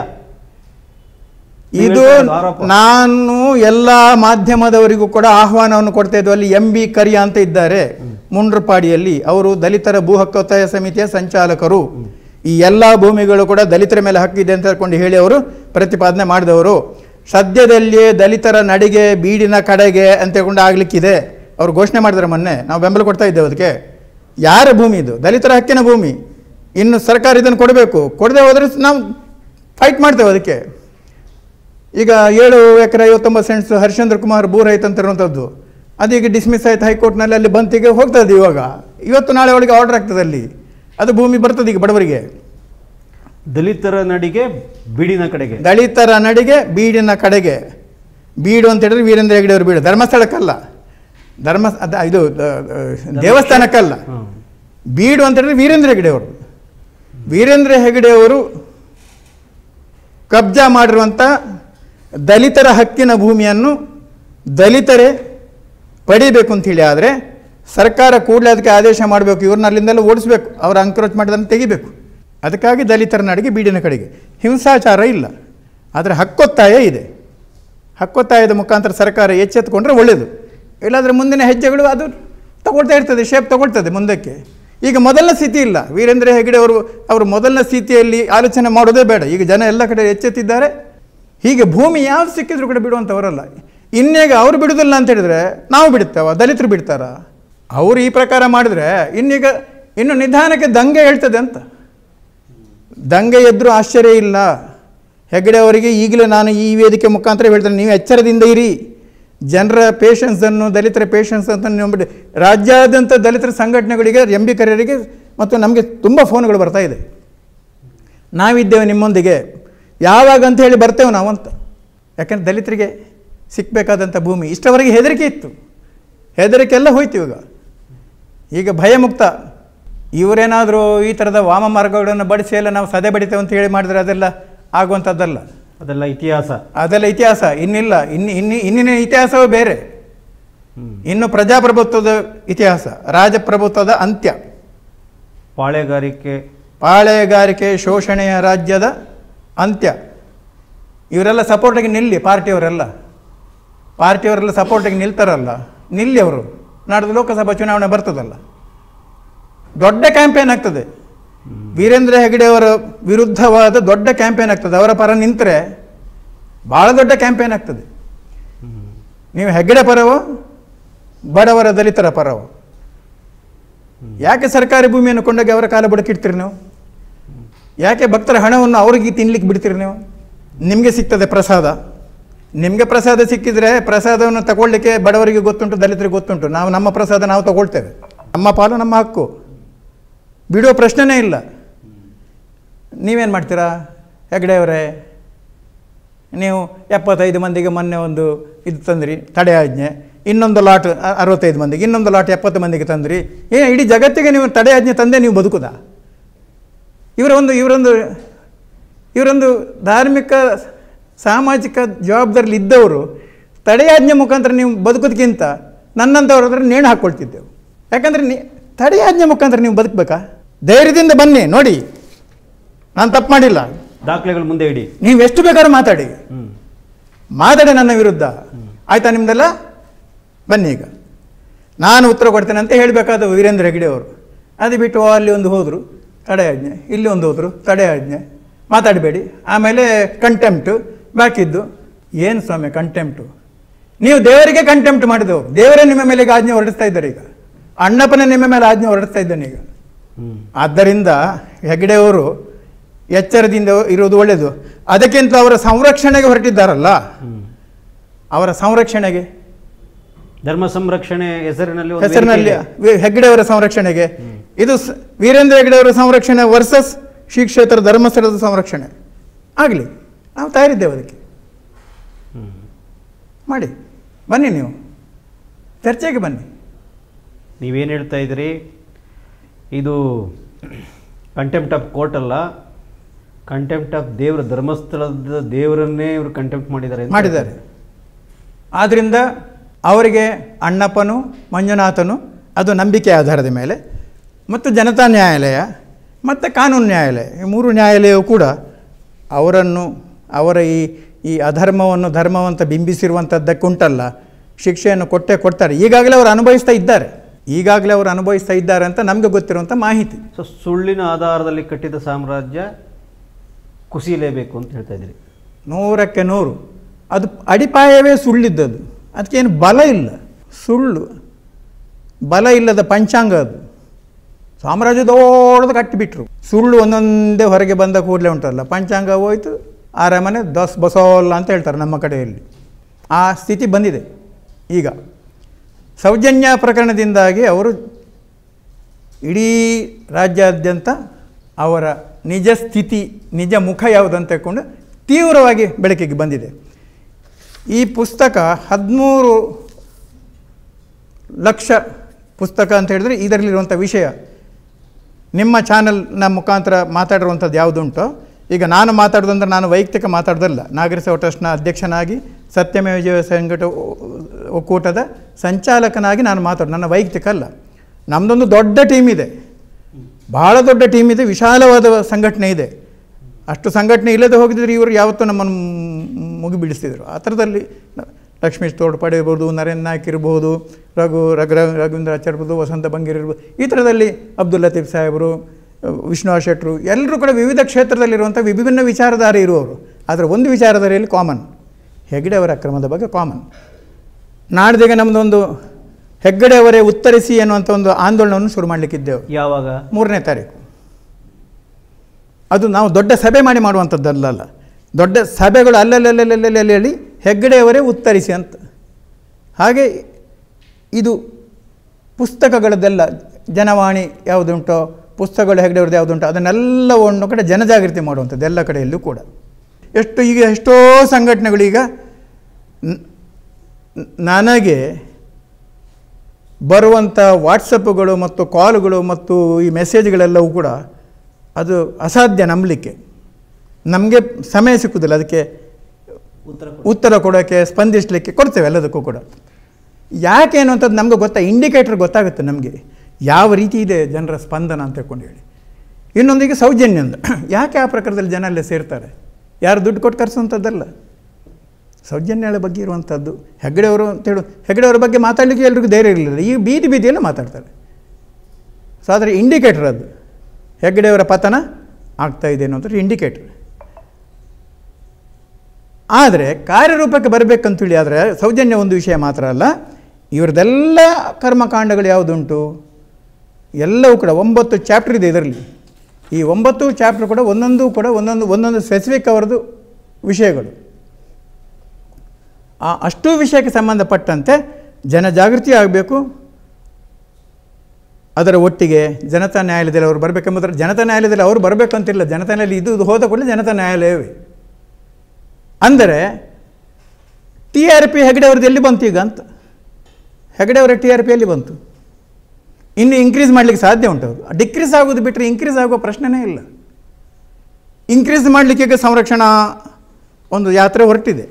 ನೀವು ಇದು ಹೇಳ್ತಾ ಇರೋದು ಆರೋಪ. ನಾನು ಎಲ್ಲ ಮಾಧ್ಯಮದವರಿಗೂ ಕೂಡ ಆಹ್ವಾನವನ್ನು ಕೊಡ್ತಾ ಇದ್ದು ಅಲ್ಲಿ ಎಂ ಬಿ ಕರಿಯ ಅಂತ ಇದ್ದಾರೆ ಮುಂಡ್ರಪಾಡಿಯಲ್ಲಿ ಅವರು ದಲಿತರ ಭೂ ಹಕ್ಕೊತ್ತಾಯ ಸಮಿತಿಯ ಸಂಚಾಲಕರು ಈ ಎಲ್ಲ ಭೂಮಿಗಳು ಕೂಡ ದಲಿತರ ಮೇಲೆ ಹಕ್ಕಿದೆ ಅಂತ ಹೇಳ್ಕೊಂಡು ಹೇಳಿ ಅವರು ಪ್ರತಿಪಾದನೆ ಮಾಡಿದವರು ಸದ್ಯದಲ್ಲಿಯೇ ದಲಿತರ ನಡಿಗೆ ಬೀಡಿನ ಕಡೆಗೆ ಅಂತ ಹೇಳ್ಕೊಂಡು ಆಗ್ಲಿಕ್ಕಿದೆ ಅವರು ಘೋಷಣೆ ಮಾಡಿದ್ದಾರೆ ಮೊನ್ನೆ ನಾವು ಬೆಂಬಲ ಕೊಡ್ತಾ ಇದ್ದೇವೆ ಅದಕ್ಕೆ ಯಾರ ಭೂಮಿ ಇದು ದಲಿತರ ಹಕ್ಕಿನ ಭೂಮಿ ಇನ್ನು ಸರ್ಕಾರ ಇದನ್ನು ಕೊಡಬೇಕು ಕೊಡದೆ ಹೋದರೆ ನಾವು ಫೈಟ್ ಮಾಡ್ತೇವೆ ಅದಕ್ಕೆ ಈಗ ಏಳು ಎಕರೆ ಐವತ್ತೊಂಬತ್ತು ಸೆಂಟ್ಸ್ ಹರಿಶ್ಚಂದ್ರ ಕುಮಾರ್ ಭೂ ರೈತ ಅಂತ ಇರುವಂಥದ್ದು ಅದೀಗ ಡಿಸ್ಮಿಸ್ ಆಯ್ತು ಹೈಕೋರ್ಟ್ನಲ್ಲಿ ಅಲ್ಲಿ ಬಂತಿಗೆ ಹೋಗ್ತದೆ ಇವಾಗ ಇವತ್ತು ನಾಳೆ ಒಳಗೆ ಆರ್ಡರ್ ಆಗ್ತದೆ ಅಲ್ಲಿ ಅದು ಭೂಮಿ ಬರ್ತದೆ ಈಗ ಬಡವರಿಗೆ ದಲಿತರ ನಡಿಗೆ ಬಿಡಿನ ಕಡೆಗೆ ದಲಿತರ ನಡಿಗೆ ಬೀಡಿನ ಕಡೆಗೆ ಬೀಡು ಅಂತ ಹೇಳಿದ್ರೆ ವೀರೇಂದ್ರ ಹೆಗಡೆ ಅವರು ಬೀಡು ಧರ್ಮಸ್ಥಳಕ್ಕಲ್ಲ ಧರ್ಮ ಅದ ಇದು ದ- ದ- ದೇವಸ್ಥಾನಕ್ಕಲ್ಲ ಹ್ಮ್. ಬೀಡು ಅಂತ ಹೇಳಿದ್ರೆ ವೀರೇಂದ್ರ ಹೆಗಡೆ ಅವರು ವೀರೇಂದ್ರ ಹೆಗಡೆ ಅವರು ಕಬ್ಜಾ ಮಾಡಿರುವಂಥ ದಲಿತರ ಹಕ್ಕಿನ ಭೂಮಿಯನ್ನು ದಲಿತರೇ ಪಡಿಬೇಕು ಅಂತೇಳಿ ಆದರೆ ಸರ್ಕಾರ ಕೂಡಲೇ ಅದಕ್ಕೆ ಆದೇಶ ಮಾಡಬೇಕು ಇವ್ರನ್ನ ಅಲ್ಲಿಂದೆಲ್ಲ ಓಡಿಸ್ಬೇಕು ಅವರ ಅಂಕ್ರೋಚ್ ಮಾಡಿದನ್ನು ತೆಗಿಬೇಕು ಅದಕ್ಕಾಗಿ ದಲಿತರ ನಡಿಗೆ ಬೀಡಿನ ಕಡೆಗೆ ಹಿಂಸಾಚಾರ ಇಲ್ಲ ಆದರೆ ಹಕ್ಕೊತ್ತಾಯ ಇದೆ ಹಕ್ಕೊತ್ತಾಯದ ಮುಖಾಂತರ ಸರ್ಕಾರ ಎಚ್ಚೆತ್ತುಕೊಂಡ್ರೆ ಒಳ್ಳೆಯದು ಇಲ್ಲಾಂದರೆ ಮುಂದಿನ ಹೆಜ್ಜೆಗಳು ಅದು ತಗೊಳ್ತಾ ಇರ್ತದೆ ಶೇಪ್ ತಗೊಳ್ತದೆ ಮುಂದಕ್ಕೆ ಈಗ ಮೊದಲನೇ ಸ್ಥಿತಿ ಇಲ್ಲ ವೀರೇಂದ್ರ ಹೆಗಡೆ ಅವರು ಅವರು ಮೊದಲನೇ ಸ್ಥಿತಿಯಲ್ಲಿ ಆಲೋಚನೆ ಮಾಡೋದೇ ಬೇಡ ಈಗ ಜನ ಎಲ್ಲ ಕಡೆ ಎಚ್ಚೆತ್ತಿದ್ದಾರೆ ಹೀಗೆ ಭೂಮಿ ಯಾವ್ದು ಸಿಕ್ಕಿದ್ರು ಕೂಡ ಬಿಡುವಂಥವರಲ್ಲ ಇನ್ನೀಗ ಅವರು ಬಿಡುವುದಿಲ್ಲ ಅಂತ ಹೇಳಿದ್ರೆ ನಾವು ಬಿಡ್ತೇವ ದಲಿತರು ಬಿಡ್ತಾರ ಅವರು ಈ ಪ್ರಕಾರ ಮಾಡಿದ್ರೆ ಇನ್ನೀಗ ಇನ್ನು ನಿಧಾನಕ್ಕೆ ದಂಗೆ ಹೇಳ್ತದೆ ಅಂತ ದಂಗೆ ಎದ್ರು ಆಶ್ಚರ್ಯ ಇಲ್ಲ ಹೆಗ್ಗಡೆ ಅವರಿಗೆ ಈಗಲೇ ನಾನು ಈ ವೇದಿಕೆ ಮುಖಾಂತರ ಹೇಳ್ತೇನೆ ನೀವು ಎಚ್ಚರದಿಂದ ಇರಿ ಜನರ ಪೇಷನ್ಸನ್ನು ದಲಿತರ ಪೇಷನ್ಸ್ ಅಂತ ನೀವು ರಾಜ್ಯಾದ್ಯಂತ ದಲಿತರ ಸಂಘಟನೆಗಳಿಗೆ ಎಂ ಬಿ ಕರಿಯರಿಗೆ ಮತ್ತು ನಮಗೆ ತುಂಬ ಫೋನ್ಗಳು ಬರ್ತಾ ಇದೆ ನಾವಿದ್ದೇವೆ ನಿಮ್ಮೊಂದಿಗೆ ಯಾವಾಗ ಅಂತ ಹೇಳಿ ಬರ್ತೇವೆ ನಾವು ಅಂತ ಯಾಕಂದ್ರೆ ದಲಿತರಿಗೆ ಸಿಕ್ಕಬೇಕಾದಂಥ ಭೂಮಿ ಇಷ್ಟವರೆಗೆ ಹೆದರಿಕೆ ಇತ್ತು ಹೆದರಿಕೆ ಎಲ್ಲ ಹೋಯ್ತು ಇವಾಗ ಈಗ ಭಯಮುಕ್ತ ಇವರೇನಾದರೂ ಈ ಥರದ ವಾಮ ಮಾರ್ಗಗಳನ್ನು ಬಡಿಸಿ ಎಲ್ಲ ನಾವು ಸದೆ ಬಡಿತೇವೆ ಅಂತ ಹೇಳಿ ಮಾಡಿದ್ರೆ ಅದೆಲ್ಲ ಆಗುವಂಥದ್ದಲ್ಲ ಅದೆಲ್ಲ ಇತಿಹಾಸ ಅದೆಲ್ಲ ಇತಿಹಾಸ ಇನ್ನಿಲ್ಲ ಇನ್ನು ಇನ್ನು ಇನ್ನಿನ ಇತಿಹಾಸವೇ ಬೇರೆ ಹ್ಮ್. ಇನ್ನು ಪ್ರಜಾಪ್ರಭುತ್ವದ ಇತಿಹಾಸ ರಾಜಪ್ರಭುತ್ವದ ಅಂತ್ಯ ಪಾಳೆಗಾರಿಕೆ ಪಾಳೆಗಾರಿಕೆ ಶೋಷಣೆಯ ರಾಜ್ಯದ ಅಂತ್ಯ ಇವರೆಲ್ಲ ಸಪೋರ್ಟಿಗೆ ನಿಲ್ಲಿ ಪಾರ್ಟಿಯವರೆಲ್ಲ ಪಾರ್ಟಿಯವರೆಲ್ಲ ಸಪೋರ್ಟಿಗೆ ನಿಲ್ತಾರಲ್ಲ ನಿಲ್ಲಿ ಅವರು ನಾಡ್ದು ಲೋಕಸಭಾ ಚುನಾವಣೆ ಬರ್ತದಲ್ಲ ದೊಡ್ಡ ಕ್ಯಾಂಪೇನ್ ಆಗ್ತದೆ ವೀರೇಂದ್ರ ಹೆಗಡೆ ಅವರ ವಿರುದ್ಧವಾದ ದೊಡ್ಡ ಕ್ಯಾಂಪೇನ್ ಆಗ್ತದೆ ಅವರ ಪರ ನಿಂತರೆ ಭಾಳ ದೊಡ್ಡ ಕ್ಯಾಂಪೇನ್ ಆಗ್ತದೆ ನೀವು ಹೆಗ್ಗಡೆ ಪರವೋ ಬಡವರ ದಲಿತರ ಪರವೋ ಯಾಕೆ ಸರ್ಕಾರಿ ಭೂಮಿಯನ್ನು ಕೊಂಡೋಗಿ ಅವರ ಕಾಲ ಬುಡಕಿಡ್ತೀರಿ ನೀವು ಯಾಕೆ ಭಕ್ತರ ಹಣವನ್ನು ಅವ್ರಿಗೆ ತಿನ್ಲಿಕ್ಕೆ ಬಿಡ್ತೀರಿ ನೀವು ನಿಮಗೆ ಸಿಗ್ತದೆ ಪ್ರಸಾದ ನಿಮಗೆ ಪ್ರಸಾದ ಸಿಕ್ಕಿದ್ರೆ ಪ್ರಸಾದವನ್ನು ತಗೊಳ್ಳಿಕ್ಕೆ ಬಡವರಿಗೆ ಗೊತ್ತುಂಟು ದಲಿತರಿಗೆ ಗೊತ್ತುಂಟು ನಾವು ನಮ್ಮ ಪ್ರಸಾದ ನಾವು ತಗೊಳ್ತೇವೆ ನಮ್ಮ ಪಾಲು ನಮ್ಮ ಹಕ್ಕು ಬಿಡುವ ಪ್ರಶ್ನೆನೇ ಇಲ್ಲ ನೀವೇನು ಮಾಡ್ತೀರಾ ಹೆಗ್ಡೆಯವರೇ ನೀವು ಎಪ್ಪತ್ತೈದು ಮಂದಿಗೆ ಮೊನ್ನೆ ಒಂದು ಇದು ತಂದ್ರಿ ತಡೆಯಾಜ್ಞೆ ಇನ್ನೊಂದು ಲಾಟ್ ಅ- ಅರವತ್ತೈದು ಮಂದಿಗೆ ಇನ್ನೊಂದು ಲಾಟ್ ಎಪ್ಪತ್ತು ಮಂದಿಗೆ ತಂದ್ರಿ ಏ ಇಡೀ ಜಗತ್ತಿಗೆ ನೀವು ತಡೆಯಾಜ್ಞೆ ತಂದೆ ನೀವು ಬದುಕುದಾ ಇವರೊಂದು ಇವರೊಂದು ಇವರೊಂದು ಧಾರ್ಮಿಕ ಸಾಮಾಜಿಕ ಜವಾಬ್ದಾರಿಲಿ ಇದ್ದವರು ತಡೆಯಾಜ್ಞೆ ಮುಖಾಂತರ ನೀವು ಬದುಕೋದಕ್ಕಿಂತ ನನ್ನಂಥವ್ರ ಹತ್ರ ನೇಣು ಹಾಕ್ಕೊಳ್ತಿದ್ದೆವು ಯಾಕಂದರೆ ನೀ ತಡೆಯಾಜ್ಞೆ ಮುಖಾಂತರ ನೀವು ಬದುಕಬೇಕಾ ಧೈರ್ಯದಿಂದ ಬನ್ನಿ ನೋಡಿ ನಾನು ತಪ್ಪು ಮಾಡಿಲ್ಲ ದಾಖಲೆಗಳು ಮುಂದೆ ಇಡಿ ನೀವು ಎಷ್ಟು ಬೇಕಾದ್ರೂ ಮಾತಾಡಿ ಹ್ಮ್ ಮಾತಾಡಿ ನನ್ನ ವಿರುದ್ಧ ಆಯ್ತಾ ನಿಮ್ದೆಲ್ಲ ಬನ್ನಿ ಈಗ ನಾನು ಉತ್ತರ ಕೊಡ್ತೇನೆ ಅಂತ ಹೇಳಬೇಕಾದ ವೀರೇಂದ್ರ ಹೆಗ್ಡೆ ಅವರು ಅದು ಬಿಟ್ಟು ಓ, ಅಲ್ಲಿ ಒಂದು ಹೋದರು ತಡೆಯಾಜ್ಞೆ ಇಲ್ಲಿ ಒಂದು ಹೋದರು ತಡೆಯಾಜ್ಞೆ ಮಾತಾಡಬೇಡಿ ಆಮೇಲೆ ಕಂಟೆಂಪ್ಟು ಬಾಕಿದ್ದು ಏನು ಸ್ವಾಮಿ ಕಂಟೆಂಪ್ಟು ನೀವು ದೇವರಿಗೆ ಕಂಟೆಂಪ್ಟ್ ಮಾಡಿದವರು ದೇವರೇ ನಿಮ್ಮ ಮೇಲೆ ಈಗ ಆಜ್ಞೆ ಹೊರಡಿಸ್ತಾ ಇದ್ದಾರೆ ಈಗ ಅಣ್ಣಪ್ಪನೇ ನಿಮ್ಮ ಮೇಲೆ ಆಜ್ಞೆ ಹೊರಡಿಸ್ತಾ ಇದ್ದಾನೆ ಈಗ ಹ್ಮ್ ಆದ್ದರಿಂದ ಹೆಗ್ಡೆಯವರು ಎಚ್ಚರದಿಂದ ಇರುವುದು ಒಳ್ಳೆಯದು ಅದಕ್ಕಿಂತ ಅವರ ಸಂರಕ್ಷಣೆಗೆ ಹೊರಟಿದ್ದಾರಲ್ಲ ಹ್ಮ್ ಅವರ ಸಂರಕ್ಷಣೆಗೆ ಧರ್ಮ ಸಂರಕ್ಷಣೆ ಹೆಸರಿನಲ್ಲಿ ಒಂದು ಹೆಸರಿನಲ್ಲಿ ವೇದಿಕೆ ಇದೆ. ವಿ- ಹೆಗ್ಡೆಯವರ ಸಂರಕ್ಷಣೆಗೆ ಇದು ಸ- ವೀರೇಂದ್ರ ಹೆಗ್ಡೆಯವರ ಸಂರಕ್ಷಣೆ ವರ್ಸಸ್ ಶ್ರೀ ಕ್ಷೇತ್ರ ಧರ್ಮಸ್ಥಳದ ಸಂರಕ್ಷಣೆ ಆಗಲಿ ನಾವು ತಯಾರಿದ್ದೇವೆ ಅದಕ್ಕೆ ಹ್ಮ್ ಮಾಡಿ ಬನ್ನಿ ನೀವು ಚರ್ಚೆಗೆ ಬನ್ನಿ ನೀವೇನು ಹೇಳ್ತಾ ಇದ್ದೀರಿ ಇದು ಕಂಟೆಂಪ್ಟ್ ಆಫ್ ಕೋರ್ಟ್ ಅಲ್ಲ ಕಂಟೆಂಪ್ಟ್ ಆಫ್ ದೇವರ ಧರ್ಮಸ್ಥಳದ ದೇವರನ್ನೇ ಇವರು ಕಂಟೆಂಪ್ಟ್ ಮಾಡಿದ್ದಾರೆ ಅಂತ ಮಾಡಿದ್ದಾರೆ ಆದ್ದರಿಂದ ಅವರಿಗೆ ಅಣ್ಣಪ್ಪನು ಮಂಜುನಾಥನು ಅದು ನಂಬಿಕೆ ಆಧಾರದ ಮೇಲೆ ಮತ್ತು ಜನತಾ ನ್ಯಾಯಾಲಯ ಮತ್ತು ಕಾನೂನು ನ್ಯಾಯಾಲಯ ಈ ಮೂರು ನ್ಯಾಯಾಲಯವು ಕೂಡ ಅವರನ್ನು ಅವರ ಈ ಈ ಅಧರ್ಮವನ್ನು ಧರ್ಮವಂತ ಬಿಂಬಿಸಿರುವಂಥದ್ದಕ್ಕುಂಟಲ್ಲ ಶಿಕ್ಷೆಯನ್ನು ಕೊಟ್ಟೇ ಕೊಡ್ತಾರೆ ಈಗಾಗಲೇ ಅವರು ಅನುಭವಿಸ್ತಾ ಇದ್ದಾರೆ ಈಗಾಗಲೇ ಅವರು ಅನುಭವಿಸ್ತಾ ಇದ್ದಾರೆ ಅಂತ ನಮಗೆ ಗೊತ್ತಿರುವಂಥ ಮಾಹಿತಿ ಸೊ ಸುಳ್ಳಿನ ಆಧಾರದಲ್ಲಿ ಕಟ್ಟಿದ ಸಾಮ್ರಾಜ್ಯ ಕುಸಿಯಲೇಬೇಕು ಅಂತ ಹೇಳ್ತಾ ಇದ್ದೀರಿ ನೂರಕ್ಕೆ ನೂರು ಅದು ಅಡಿಪಾಯವೇ ಸುಳ್ಳಿದ್ದದು ಅದಕ್ಕೇನು ಬಲ ಇಲ್ಲ ಸುಳ್ಳು ಬಲ ಇಲ್ಲದ ಪಂಚಾಂಗ ಅದು ಸಾಮ್ರಾಜ್ಯ ದೊಡ್ಡದು ಕಟ್ಟಿಬಿಟ್ರು ಸುಳ್ಳು ಒಂದೊಂದೇ ಹೊರಗೆ ಬಂದ ಕೂಡಲೇ ಉಂಟಲ್ಲ ಪಂಚಾಂಗ ಹೋಯ್ತು ಆರಾಮನೆ ದಸ್ ಬಸೋಲ್ಲ ಅಂತ ಹೇಳ್ತಾರೆ ನಮ್ಮ ಕಡೆಯಲ್ಲಿ ಆ ಸ್ಥಿತಿ ಬಂದಿದೆ ಈಗ ಸೌಜನ್ಯ ಪ್ರಕರಣದಿಂದಾಗಿ ಅವರು ಇಡೀ ರಾಜ್ಯಾದ್ಯಂತ ಅವರ ನಿಜ ಸ್ಥಿತಿ ನಿಜ ಮುಖ ಯಾವುದು ಅಂತ ತಿಳ್ಕೊಂಡು ತೀವ್ರವಾಗಿ ಬೆಳಕಿಗೆ ಬಂದಿದೆ ಈ ಪುಸ್ತಕ ಹದಿಮೂರು ಲಕ್ಷ ಪುಸ್ತಕ ಅಂತ ಹೇಳಿದ್ರೆ ಇದರಲ್ಲಿರುವಂಥ ವಿಷಯ ನಿಮ್ಮ ಚಾನಲ್ನ ಮುಖಾಂತರ ಮಾತಾಡಿರುವಂಥದ್ದು ಯಾವುದುಂಟೋ ಈಗ ನಾನು ಮಾತಾಡೋದಂದ್ರೆ ನಾನು ವೈಯಕ್ತಿಕ ಮಾತಾಡೋದಲ್ಲ ನಾಗರಿಕ ಟ್ರಸ್ಟ್ನ ಅಧ್ಯಕ್ಷನಾಗಿ ಸತ್ಯಮೇವ ಜೀವ ಸಂಘಟ ಒಕ್ಕೂಟದ ಸಂಚಾಲಕನಾಗಿ ನಾನು ಮಾತಾಡೋದು ನನ್ನ ವೈಯಕ್ತಿಕ ಅಲ್ಲ ನಮ್ಮದೊಂದು ದೊಡ್ಡ ಟೀಮ್ ಇದೆ ಬಹಳ ದೊಡ್ಡ ಟೀಮ್ ಇದೆ ವಿಶಾಲವಾದ ಸಂಘಟನೆ ಇದೆ ಅಷ್ಟು ಸಂಘಟನೆ ಇಲ್ಲದೆ ಹೋಗಿದ್ರೆ ಇವರು ಯಾವತ್ತೂ ನಮ್ಮನ್ನು ಮುಗಿ ಬೀಳಿಸ್ತಿದ್ರು ಆ ಥರದಲ್ಲಿ ನ- ಲಕ್ಷ್ಮೀಶ್ ತೋಡ್ಪಾಡೆ ಇರ್ಬೋದು ನರೇಂದ್ರ ನಾಯ್ಕ್ ಇರ್ಬೋದು ರಘು ರಘು ರಘುವೀಂದ್ರ ಆಚಾರ್ಯ ಇರ್ಬೋದು ವಸಂತ ಬಂಗೀರ್ ಇರ್ಬೋದು ಈ ಥರದಲ್ಲಿ ಅಬ್ದುಲ್ ಲತೀಫ್ ಸಾಹೇಬರು ವಿಷ್ಣು ಶೆಟ್ಟರು ಎಲ್ಲರೂ ಕೂಡ ವಿವಿಧ ಕ್ಷೇತ್ರದಲ್ಲಿರುವಂಥ ವಿಭಿನ್ನ ವಿಚಾರಧಾರೆ ಇರುವವರು ಆದರೆ ಒಂದು ವಿಚಾರಧಾರೆಯಲ್ಲಿ ಕಾಮನ್ ಹೆಗ್ಡೆ ಅವರ ಅಕ್ರಮದ ಬಗ್ಗೆ ಕಾಮನ್ ನಾಡ್ದಿಗೆ ನಮ್ಮದೊಂದು ಹೆಗ್ಗಡೆ ಅವರೇ ಉತ್ತರಿಸಿ ಅನ್ನುವಂಥ ಒಂದು ಆಂದೋಲನವನ್ನು ಶುರು ಮಾಡಲಿಕ್ಕಿದ್ದೆವು ಯಾವಾಗ ಮೂರನೇ ತಾರೀಕು ಅದು ನಾವು ದೊಡ್ಡ ಸಭೆ ಮಾಡಿ ಮಾಡುವಂಥದ್ದಲ್ಲ ದೊಡ್ಡ ಸಭೆಗಳು ಅಲ್ಲಲ್ಲಲ್ಲಲ್ಲಲ್ಲಿ ಹೇಳಿ ಹೆಗ್ಗಡೆಯವರೇ ಉತ್ತರಿಸಿ ಅಂತ ಹಾಗೆ ಇದು ಪುಸ್ತಕಗಳದ್ದೆಲ್ಲ ಜನವಾಣಿ ಯಾವುದುಂಟೋ ಪುಸ್ತಕಗಳು ಹೆಗ್ಡೆಯವ್ರದ್ದು ಯಾವುದುಂಟೋ ಅದನ್ನೆಲ್ಲ ಒಂದು ಕಡೆ ಜನಜಾಗೃತಿ ಮಾಡುವಂಥದ್ದು ಎಲ್ಲ ಕಡೆಯಲ್ಲೂ ಕೂಡ ಎಷ್ಟು ಈಗ ಎಷ್ಟೋ ಸಂಘಟನೆಗಳು ಈಗ ನ- ನನಗೆ ಬರುವಂಥ ವಾಟ್ಸಪ್ಗಳು ಮತ್ತು ಕಾಲ್ಗಳು ಮತ್ತು ಈ ಮೆಸೇಜ್ಗಳೆಲ್ಲವೂ ಕೂಡ ಅದು ಅಸಾಧ್ಯ ನಂಬಲಿಕ್ಕೆ ನಮಗೆ ಸಮಯ ಸಿಕ್ಕುದಿಲ್ಲ ಅದಕ್ಕೆ ಉತ್ತರ ಉತ್ತರ ಕೊಡೋಕ್ಕೆ ಸ್ಪಂದಿಸಲಿಕ್ಕೆ ಕೊಡ್ತೇವೆ ಎಲ್ಲದಕ್ಕೂ ಕೂಡ ಯಾಕೆ ಅನ್ನುವಂಥದ್ದು ನಮಗೆ ಗೊತ್ತಾ ಇಂಡಿಕೇಟರ್ ಗೊತ್ತಾಗುತ್ತೆ ನಮಗೆ ಯಾವ ರೀತಿ ಇದೆ ಜನರ ಸ್ಪಂದನ ಅಂತ ತಿಳ್ಕೊಂಡು ಹೇಳಿ ಇನ್ನೊಂದಿಗೆ ಸೌಜನ್ಯ ಅಂದ ಯಾಕೆ ಆ ಪ್ರಕಾರದಲ್ಲಿ ಜನ ಅಲ್ಲೇ ಸೇರ್ತಾರೆ ಯಾರು ದುಡ್ಡು ಕೊಟ್ಟು ಕರೆಸುವಂಥದ್ದಲ್ಲ ಸೌಜನ್ಯಗಳ ಬಗ್ಗೆ ಇರುವಂಥದ್ದು ಹೆಗ್ಗಡೆಯವರು ಅಂತೇಳು ಹೆಗ್ಗಡೆಯವರ ಬಗ್ಗೆ ಮಾತಾಡಲಿಕ್ಕೆ ಎಲ್ರಿಗೂ ಧೈರ್ಯ ಇರಲಿಲ್ಲ ಈ ಬೀದಿ ಬೀದಿಯಲ್ಲೇ ಮಾತಾಡ್ತಾರೆ ಸೊ ಆದರೆ ಇಂಡಿಕೇಟರ್ ಅದು ಹೆಗ್ಗಡೆಯವರ ಪತನ ಆಗ್ತಾ ಇದೆ ಅನ್ನೋದ್ರ ಇಂಡಿಕೇಟರ್ ಆದರೆ ಕಾರ್ಯರೂಪಕ್ಕೆ ಬರಬೇಕಂತೇಳಿ ಆದರೆ ಸೌಜನ್ಯ ಒಂದು ವಿಷಯ ಮಾತ್ರ ಅಲ್ಲ ಇವ್ರದ್ದೆಲ್ಲ ಕರ್ಮಕಾಂಡಗಳು ಯಾವುದುಂಟು ಎಲ್ಲವೂ ಕೂಡ ಒಂಬತ್ತು ಚಾಪ್ಟರ್ ಇದೆ ಇದರಲ್ಲಿ ಈ ಒಂಬತ್ತು ಚಾಪ್ಟರ್ ಕೂಡ ಒಂದೊಂದು ಕೂಡ ಒಂದೊಂದು ಒಂದೊಂದು ಸ್ಪೆಸಿಫಿಕ್ ಅವರದ್ದು ವಿಷಯಗಳು ಆ ಅಷ್ಟೂ ವಿಷಯಕ್ಕೆ ಸಂಬಂಧಪಟ್ಟಂತೆ ಜನಜಾಗೃತಿ ಆಗಬೇಕು ಅದರ ಒಟ್ಟಿಗೆ ಜನತಾ ನ್ಯಾಯಾಲಯದಲ್ಲಿ ಅವರು ಬರಬೇಕೆಂಬುದರ ಜನತಾ ನ್ಯಾಯಾಲಯದಲ್ಲಿ ಅವರು ಬರಬೇಕಂತಿಲ್ಲ ಜನತಾ ನ್ಯಾಯಾಲಯ ಇದು ಇದು ಹೋದ ಕೂಡಲೇ ಜನತಾ ನ್ಯಾಯಾಲಯವೇ ಅಂದರೆ ಟಿ ಆರ್ ಪಿ ಹೆಗಡೆ ಅವ್ರದ್ದು ಎಲ್ಲಿ ಬಂತು ಈಗ ಅಂತ ಹೆಗಡೆ ಅವರ ಟಿ ಆರ್ ಪಿ ಎಲ್ಲಿ ಬಂತು ಇನ್ನು ಇನ್ಕ್ರೀಸ್ ಮಾಡಲಿಕ್ಕೆ ಸಾಧ್ಯ ಉಂಟು ಅವರು ಡಿಕ್ರೀಸ್ ಆಗೋದು ಬಿಟ್ಟರೆ ಇನ್ಕ್ರೀಸ್ ಆಗುವ ಪ್ರಶ್ನೆನೇ ಇಲ್ಲ ಇನ್ಕ್ರೀಸ್ ಮಾಡಲಿಕ್ಕೆ ಈಗ ಸಂರಕ್ಷಣಾ ಒಂದು ಯಾತ್ರೆ ಹೊರಟಿದೆ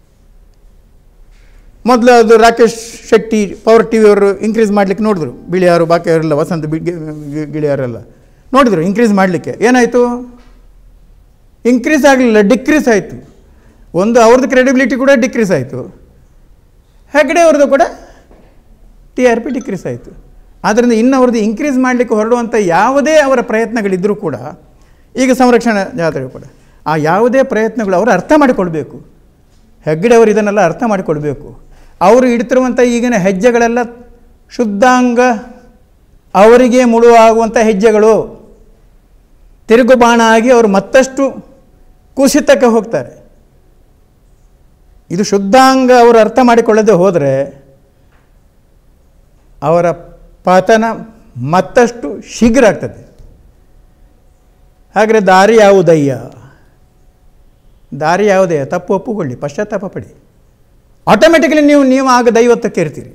ಮೊದಲು ಅದು ರಾಕೇಶ್ ಶೆಟ್ಟಿ ಪವರ್ ಟಿ ವಿಯವರು ಇನ್ಕ್ರೀಸ್ ಮಾಡಲಿಕ್ಕೆ ನೋಡಿದ್ರು ಬಿಳಿಯಾರು ಬಾಕಿಯವರೆಲ್ಲ ವಸಂತ ಬಿ- ಗಿ- ಗಿಳಿಯಾರೆಲ್ಲ ನೋಡಿದ್ರು ಇನ್ಕ್ರೀಸ್ ಮಾಡಲಿಕ್ಕೆ ಏನಾಯಿತು ಇನ್ಕ್ರೀಸ್ ಆಗಲಿಲ್ಲ ಡಿಕ್ರೀಸ್ ಆಯಿತು ಒಂದು ಅವ್ರದ್ದು ಕ್ರೆಡಿಬಿಲಿಟಿ ಕೂಡ ಡಿಕ್ರೀಸ್ ಆಯಿತು ಹೆಗ್ಡೆ ಅವ್ರದ್ದು ಕೂಡ ಟಿ ಆರ್ ಪಿ ಡಿಕ್ರೀಸ್ ಆಯಿತು ಆದ್ದರಿಂದ ಇನ್ನು ಅವ್ರದ್ದು ಇನ್ಕ್ರೀಸ್ ಮಾಡಲಿಕ್ಕೆ ಹೊರಡುವಂಥ ಯಾವುದೇ ಅವರ ಪ್ರಯತ್ನಗಳಿದ್ದರೂ ಕೂಡ ಈಗ ಸಂರಕ್ಷಣಾ ಜಾತ್ರೆ ಕೂಡ ಆ ಯಾವುದೇ ಪ್ರಯತ್ನಗಳು ಅವರು ಅರ್ಥ ಮಾಡಿಕೊಳ್ಬೇಕು ಹೆಗ್ಗಡೆ ಅವರು ಇದನ್ನೆಲ್ಲ ಅರ್ಥ ಮಾಡಿಕೊಳ್ಬೇಕು ಅವರು ಇಡ್ತಿರುವಂಥ ಈಗಿನ ಹೆಜ್ಜೆಗಳೆಲ್ಲ ಶುದ್ಧಾಂಗ ಅವರಿಗೆ ಮುಳುವಾಗುವಂಥ ಹೆಜ್ಜೆಗಳು ತಿರುಗುಬಾಣ ಆಗಿ ಅವರು ಮತ್ತಷ್ಟು ಕುಸಿತಕ್ಕೆ ಹೋಗ್ತಾರೆ ಇದು ಶುದ್ಧಾಂಗ ಅವರು ಅರ್ಥ ಮಾಡಿಕೊಳ್ಳದೆ ಹೋದರೆ ಅವರ ಪತನ ಮತ್ತಷ್ಟು ಶೀಘ್ರ ಆಗ್ತದೆ ಹಾಗಾದರೆ ದಾರಿ ಯಾವುದಯ್ಯ ದಾರಿ ಯಾವುದೇ ತಪ್ಪು ಒಪ್ಪುಕೊಳ್ಳಿ ಪಶ್ಚಾತ್ತಾಪ ಪಡಿ ಆಟೋಮೆಟಿಕಲಿ ನೀವು ನೀವು ಆಗ ದೈವತ್ವಕ್ಕೆ ಇರ್ತೀರಿ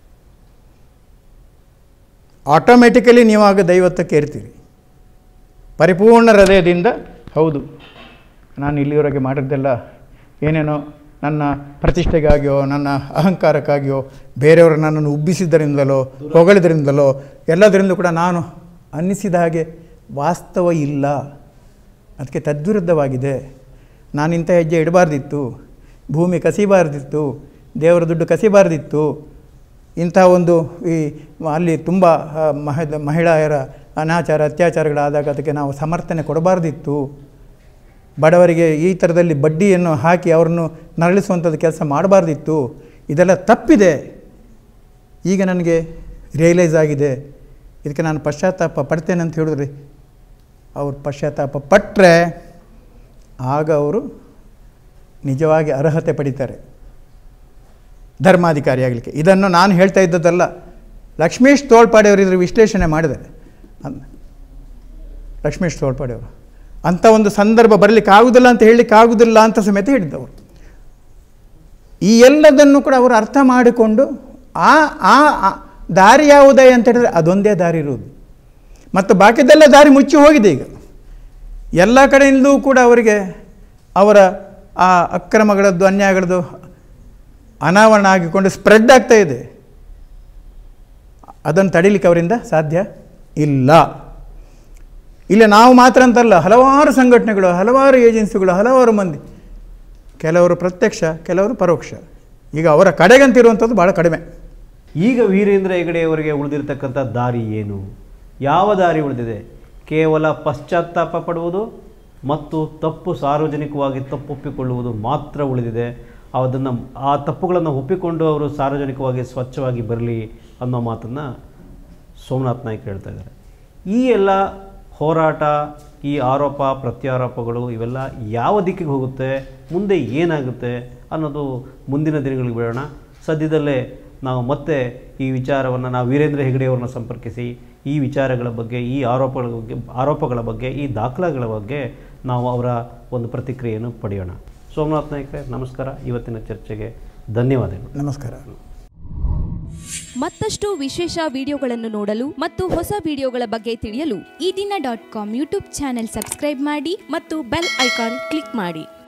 ಆಟೋಮೆಟಿಕಲಿ ನೀವು ಆಗ ದೈವತ್ವಕ್ಕೆ ಇರ್ತೀರಿ ಪರಿಪೂರ್ಣ ಹೃದಯದಿಂದ ಹೌದು ನಾನು ಇಲ್ಲಿವರೆಗೆ ಮಾಡಿದ್ದೆಲ್ಲ ಏನೇನೋ ನನ್ನ ಪ್ರತಿಷ್ಠೆಗಾಗಿಯೋ ನನ್ನ ಅಹಂಕಾರಕ್ಕಾಗಿಯೋ ಬೇರೆಯವರು ನನ್ನನ್ನು ಉಬ್ಬಿಸಿದ್ದರಿಂದಲೋ ಹೊಗಳಿದ್ರಿಂದಲೋ ಎಲ್ಲದರಿಂದ ಕೂಡ ನಾನು ಅನ್ನಿಸಿದ ಹಾಗೆ ವಾಸ್ತವ ಇಲ್ಲ ಅದಕ್ಕೆ ತದ್ವಿರುದ್ಧವಾಗಿದೆ ನಾನು ಇಂಥ ಹೆಜ್ಜೆ ಇಡಬಾರ್ದಿತ್ತು ಭೂಮಿ ಕಸಿಬಾರ್ದಿತ್ತು ದೇವರ ದುಡ್ಡು ಕಸಿಬಾರ್ದಿತ್ತು ಇಂಥ ಒಂದು ಈ ಅಲ್ಲಿ ತುಂಬ ಆ, ಮಹ ಮಹಿಳೆಯರ ಅನಾಚಾರ ಅತ್ಯಾಚಾರಗಳಾದಾಗ ಅದಕ್ಕೆ ನಾವು ಸಮರ್ಥನೆ ಕೊಡಬಾರ್ದಿತ್ತು ಬಡವರಿಗೆ ಈ ಥರದಲ್ಲಿ ಬಡ್ಡಿಯನ್ನು ಹಾಕಿ ಅವ್ರನ್ನು ನರಳಿಸುವಂಥದ್ದು ಕೆಲಸ ಮಾಡಬಾರ್ದಿತ್ತು ಇದೆಲ್ಲ ತಪ್ಪಿದೆ ಈಗ ನನಗೆ ರಿಯಲೈಸ್ ಆಗಿದೆ ಇದಕ್ಕೆ ನಾನು ಪಶ್ಚಾತ್ತಾಪ ಪಡ್ತೇನೆ ಅಂತ ಹೇಳಿದ್ರೆ ಅವರು ಪಶ್ಚಾತ್ತಾಪ ಪಟ್ಟರೆ ಆಗ ಅವರು ನಿಜವಾಗಿ ಅರ್ಹತೆ ಪಡಿತಾರೆ ಧರ್ಮಾಧಿಕಾರಿ ಆಗಲಿಕ್ಕೆ ಇದನ್ನು ನಾನು ಹೇಳ್ತಾ ಇದ್ದದ್ದಲ್ಲ ಲಕ್ಷ್ಮೀಶ್ ತೋಳ್ಪಾಡೆಯವರು ಇದ್ರ ವಿಶ್ಲೇಷಣೆ ಮಾಡಿದ್ದಾರೆ ಅನ್- ಲಕ್ಷ್ಮೀಶ್ ತೋಳ್ಪಾಡೆಯವರು ಅಂಥ ಒಂದು ಸಂದರ್ಭ ಬರಲಿಕ್ಕೆ ಆಗುವುದಿಲ್ಲ ಅಂತ ಹೇಳಲಿಕ್ಕೆ ಆಗುವುದಿಲ್ಲ ಅಂತ ಸಮೇತ ಹೇಳಿದ್ದವರು ಈ ಎಲ್ಲದನ್ನು ಕೂಡ ಅವರು ಅರ್ಥ ಮಾಡಿಕೊಂಡು ಆ ಆ ಆ ದಾರಿ ಯಾವುದೇ ಅಂತ ಹೇಳಿದ್ರೆ ಅದೊಂದೇ ದಾರಿ ಇರುವುದು ಮತ್ತು ಬಾಕಿದೆಲ್ಲ ದಾರಿ ಮುಚ್ಚಿ ಹೋಗಿದೆ ಈಗ ಎಲ್ಲ ಕಡೆಯಿಂದಲೂ ಕೂಡ ಅವರಿಗೆ ಅವರ ಆ ಅಕ್ರಮಗಳದ್ದು ಅನ್ಯಾಯಗಳದ್ದು ಅನಾವರಣ ಆಗಿಕೊಂಡು ಸ್ಪ್ರೆಡ್ ಆಗ್ತಾ ಇದೆ ಅದನ್ನು ತಡೀಲಿಕ್ಕೆ ಅವರಿಂದ ಸಾಧ್ಯ ಇಲ್ಲ ಇಲ್ಲ ನಾವು ಮಾತ್ರ ಅಂತಲ್ಲ ಹಲವಾರು ಸಂಘಟನೆಗಳು ಹಲವಾರು ಏಜೆನ್ಸಿಗಳು ಹಲವಾರು ಮಂದಿ ಕೆಲವರು ಪ್ರತ್ಯಕ್ಷ ಕೆಲವರು ಪರೋಕ್ಷ ಈಗ ಅವರ ಕಡೆಗಂತಿರುವಂಥದ್ದು ಭಾಳ ಕಡಿಮೆ ಈಗ ವೀರೇಂದ್ರ ಹೆಗಡೆಯವರಿಗೆ ಉಳಿದಿರ್ತಕ್ಕಂಥ ದಾರಿ ಏನು ಯಾವ ದಾರಿ ಉಳಿದಿದೆ ಕೇವಲ ಪಶ್ಚಾತ್ತಾಪ ಪಡುವುದು ಮತ್ತು ತಪ್ಪು ಸಾರ್ವಜನಿಕವಾಗಿ ತಪ್ಪೊಪ್ಪಿಕೊಳ್ಳುವುದು ಮಾತ್ರ ಉಳಿದಿದೆ ಅದನ್ನು ಆ ತಪ್ಪುಗಳನ್ನು ಒಪ್ಪಿಕೊಂಡು ಅವರು ಸಾರ್ವಜನಿಕವಾಗಿ ಸ್ವಚ್ಛವಾಗಿ ಬರಲಿ ಅನ್ನೋ ಮಾತನ್ನು ಸೋಮನಾಥ್ ನಾಯ್ಕ ಹೇಳ್ತಾ ಇದ್ದಾರೆ ಈ ಎಲ್ಲ ಹೋರಾಟ ಈ ಆರೋಪ ಪ್ರತ್ಯಾರೋಪಗಳು ಇವೆಲ್ಲ ಯಾವ ದಿಕ್ಕಿಗೆ ಹೋಗುತ್ತೆ ಮುಂದೆ ಏನಾಗುತ್ತೆ ಅನ್ನೋದು ಮುಂದಿನ ದಿನಗಳಿಗೆ ಬಿಡೋಣ ಸದ್ಯದಲ್ಲೇ ನಾವು ಮತ್ತೆ ಈ ವಿಚಾರವನ್ನು ನಾವು ವೀರೇಂದ್ರ ಹೆಗಡೆಯವ್ರನ್ನ ಸಂಪರ್ಕಿಸಿ ಈ ವಿಚಾರಗಳ ಬಗ್ಗೆ ಈ ಆರೋಪಗಳ ಬಗ್ಗೆ ಆರೋಪಗಳ ಬಗ್ಗೆ ಈ ದಾಖಲೆಗಳ ಬಗ್ಗೆ ನಾವು ಅವರ ಒಂದು ಪ್ರತಿಕ್ರಿಯೆಯನ್ನು ಪಡೆಯೋಣ ಸೋಮನಾಥ್ ನಾಯ್ಕರೇ ನಮಸ್ಕಾರ ಇವತ್ತಿನ ಚರ್ಚೆಗೆ ಧನ್ಯವಾದಗಳು ನಮಸ್ಕಾರ ಮತ್ತಷ್ಟು ವಿಶೇಷ ವಿಡಿಯೋಗಳನ್ನು ನೋಡಲು ಮತ್ತು ಹೊಸ ವಿಡಿಯೋಗಳ ಬಗ್ಗೆ ತಿಳಿಯಲು Ee Dina dot com YouTube channel subscribe ಮಾಡಿ ಮತ್ತು ಬೆಲ್ ಐಕಾನ್ ಕ್ಲಿಕ್ ಮಾಡಿ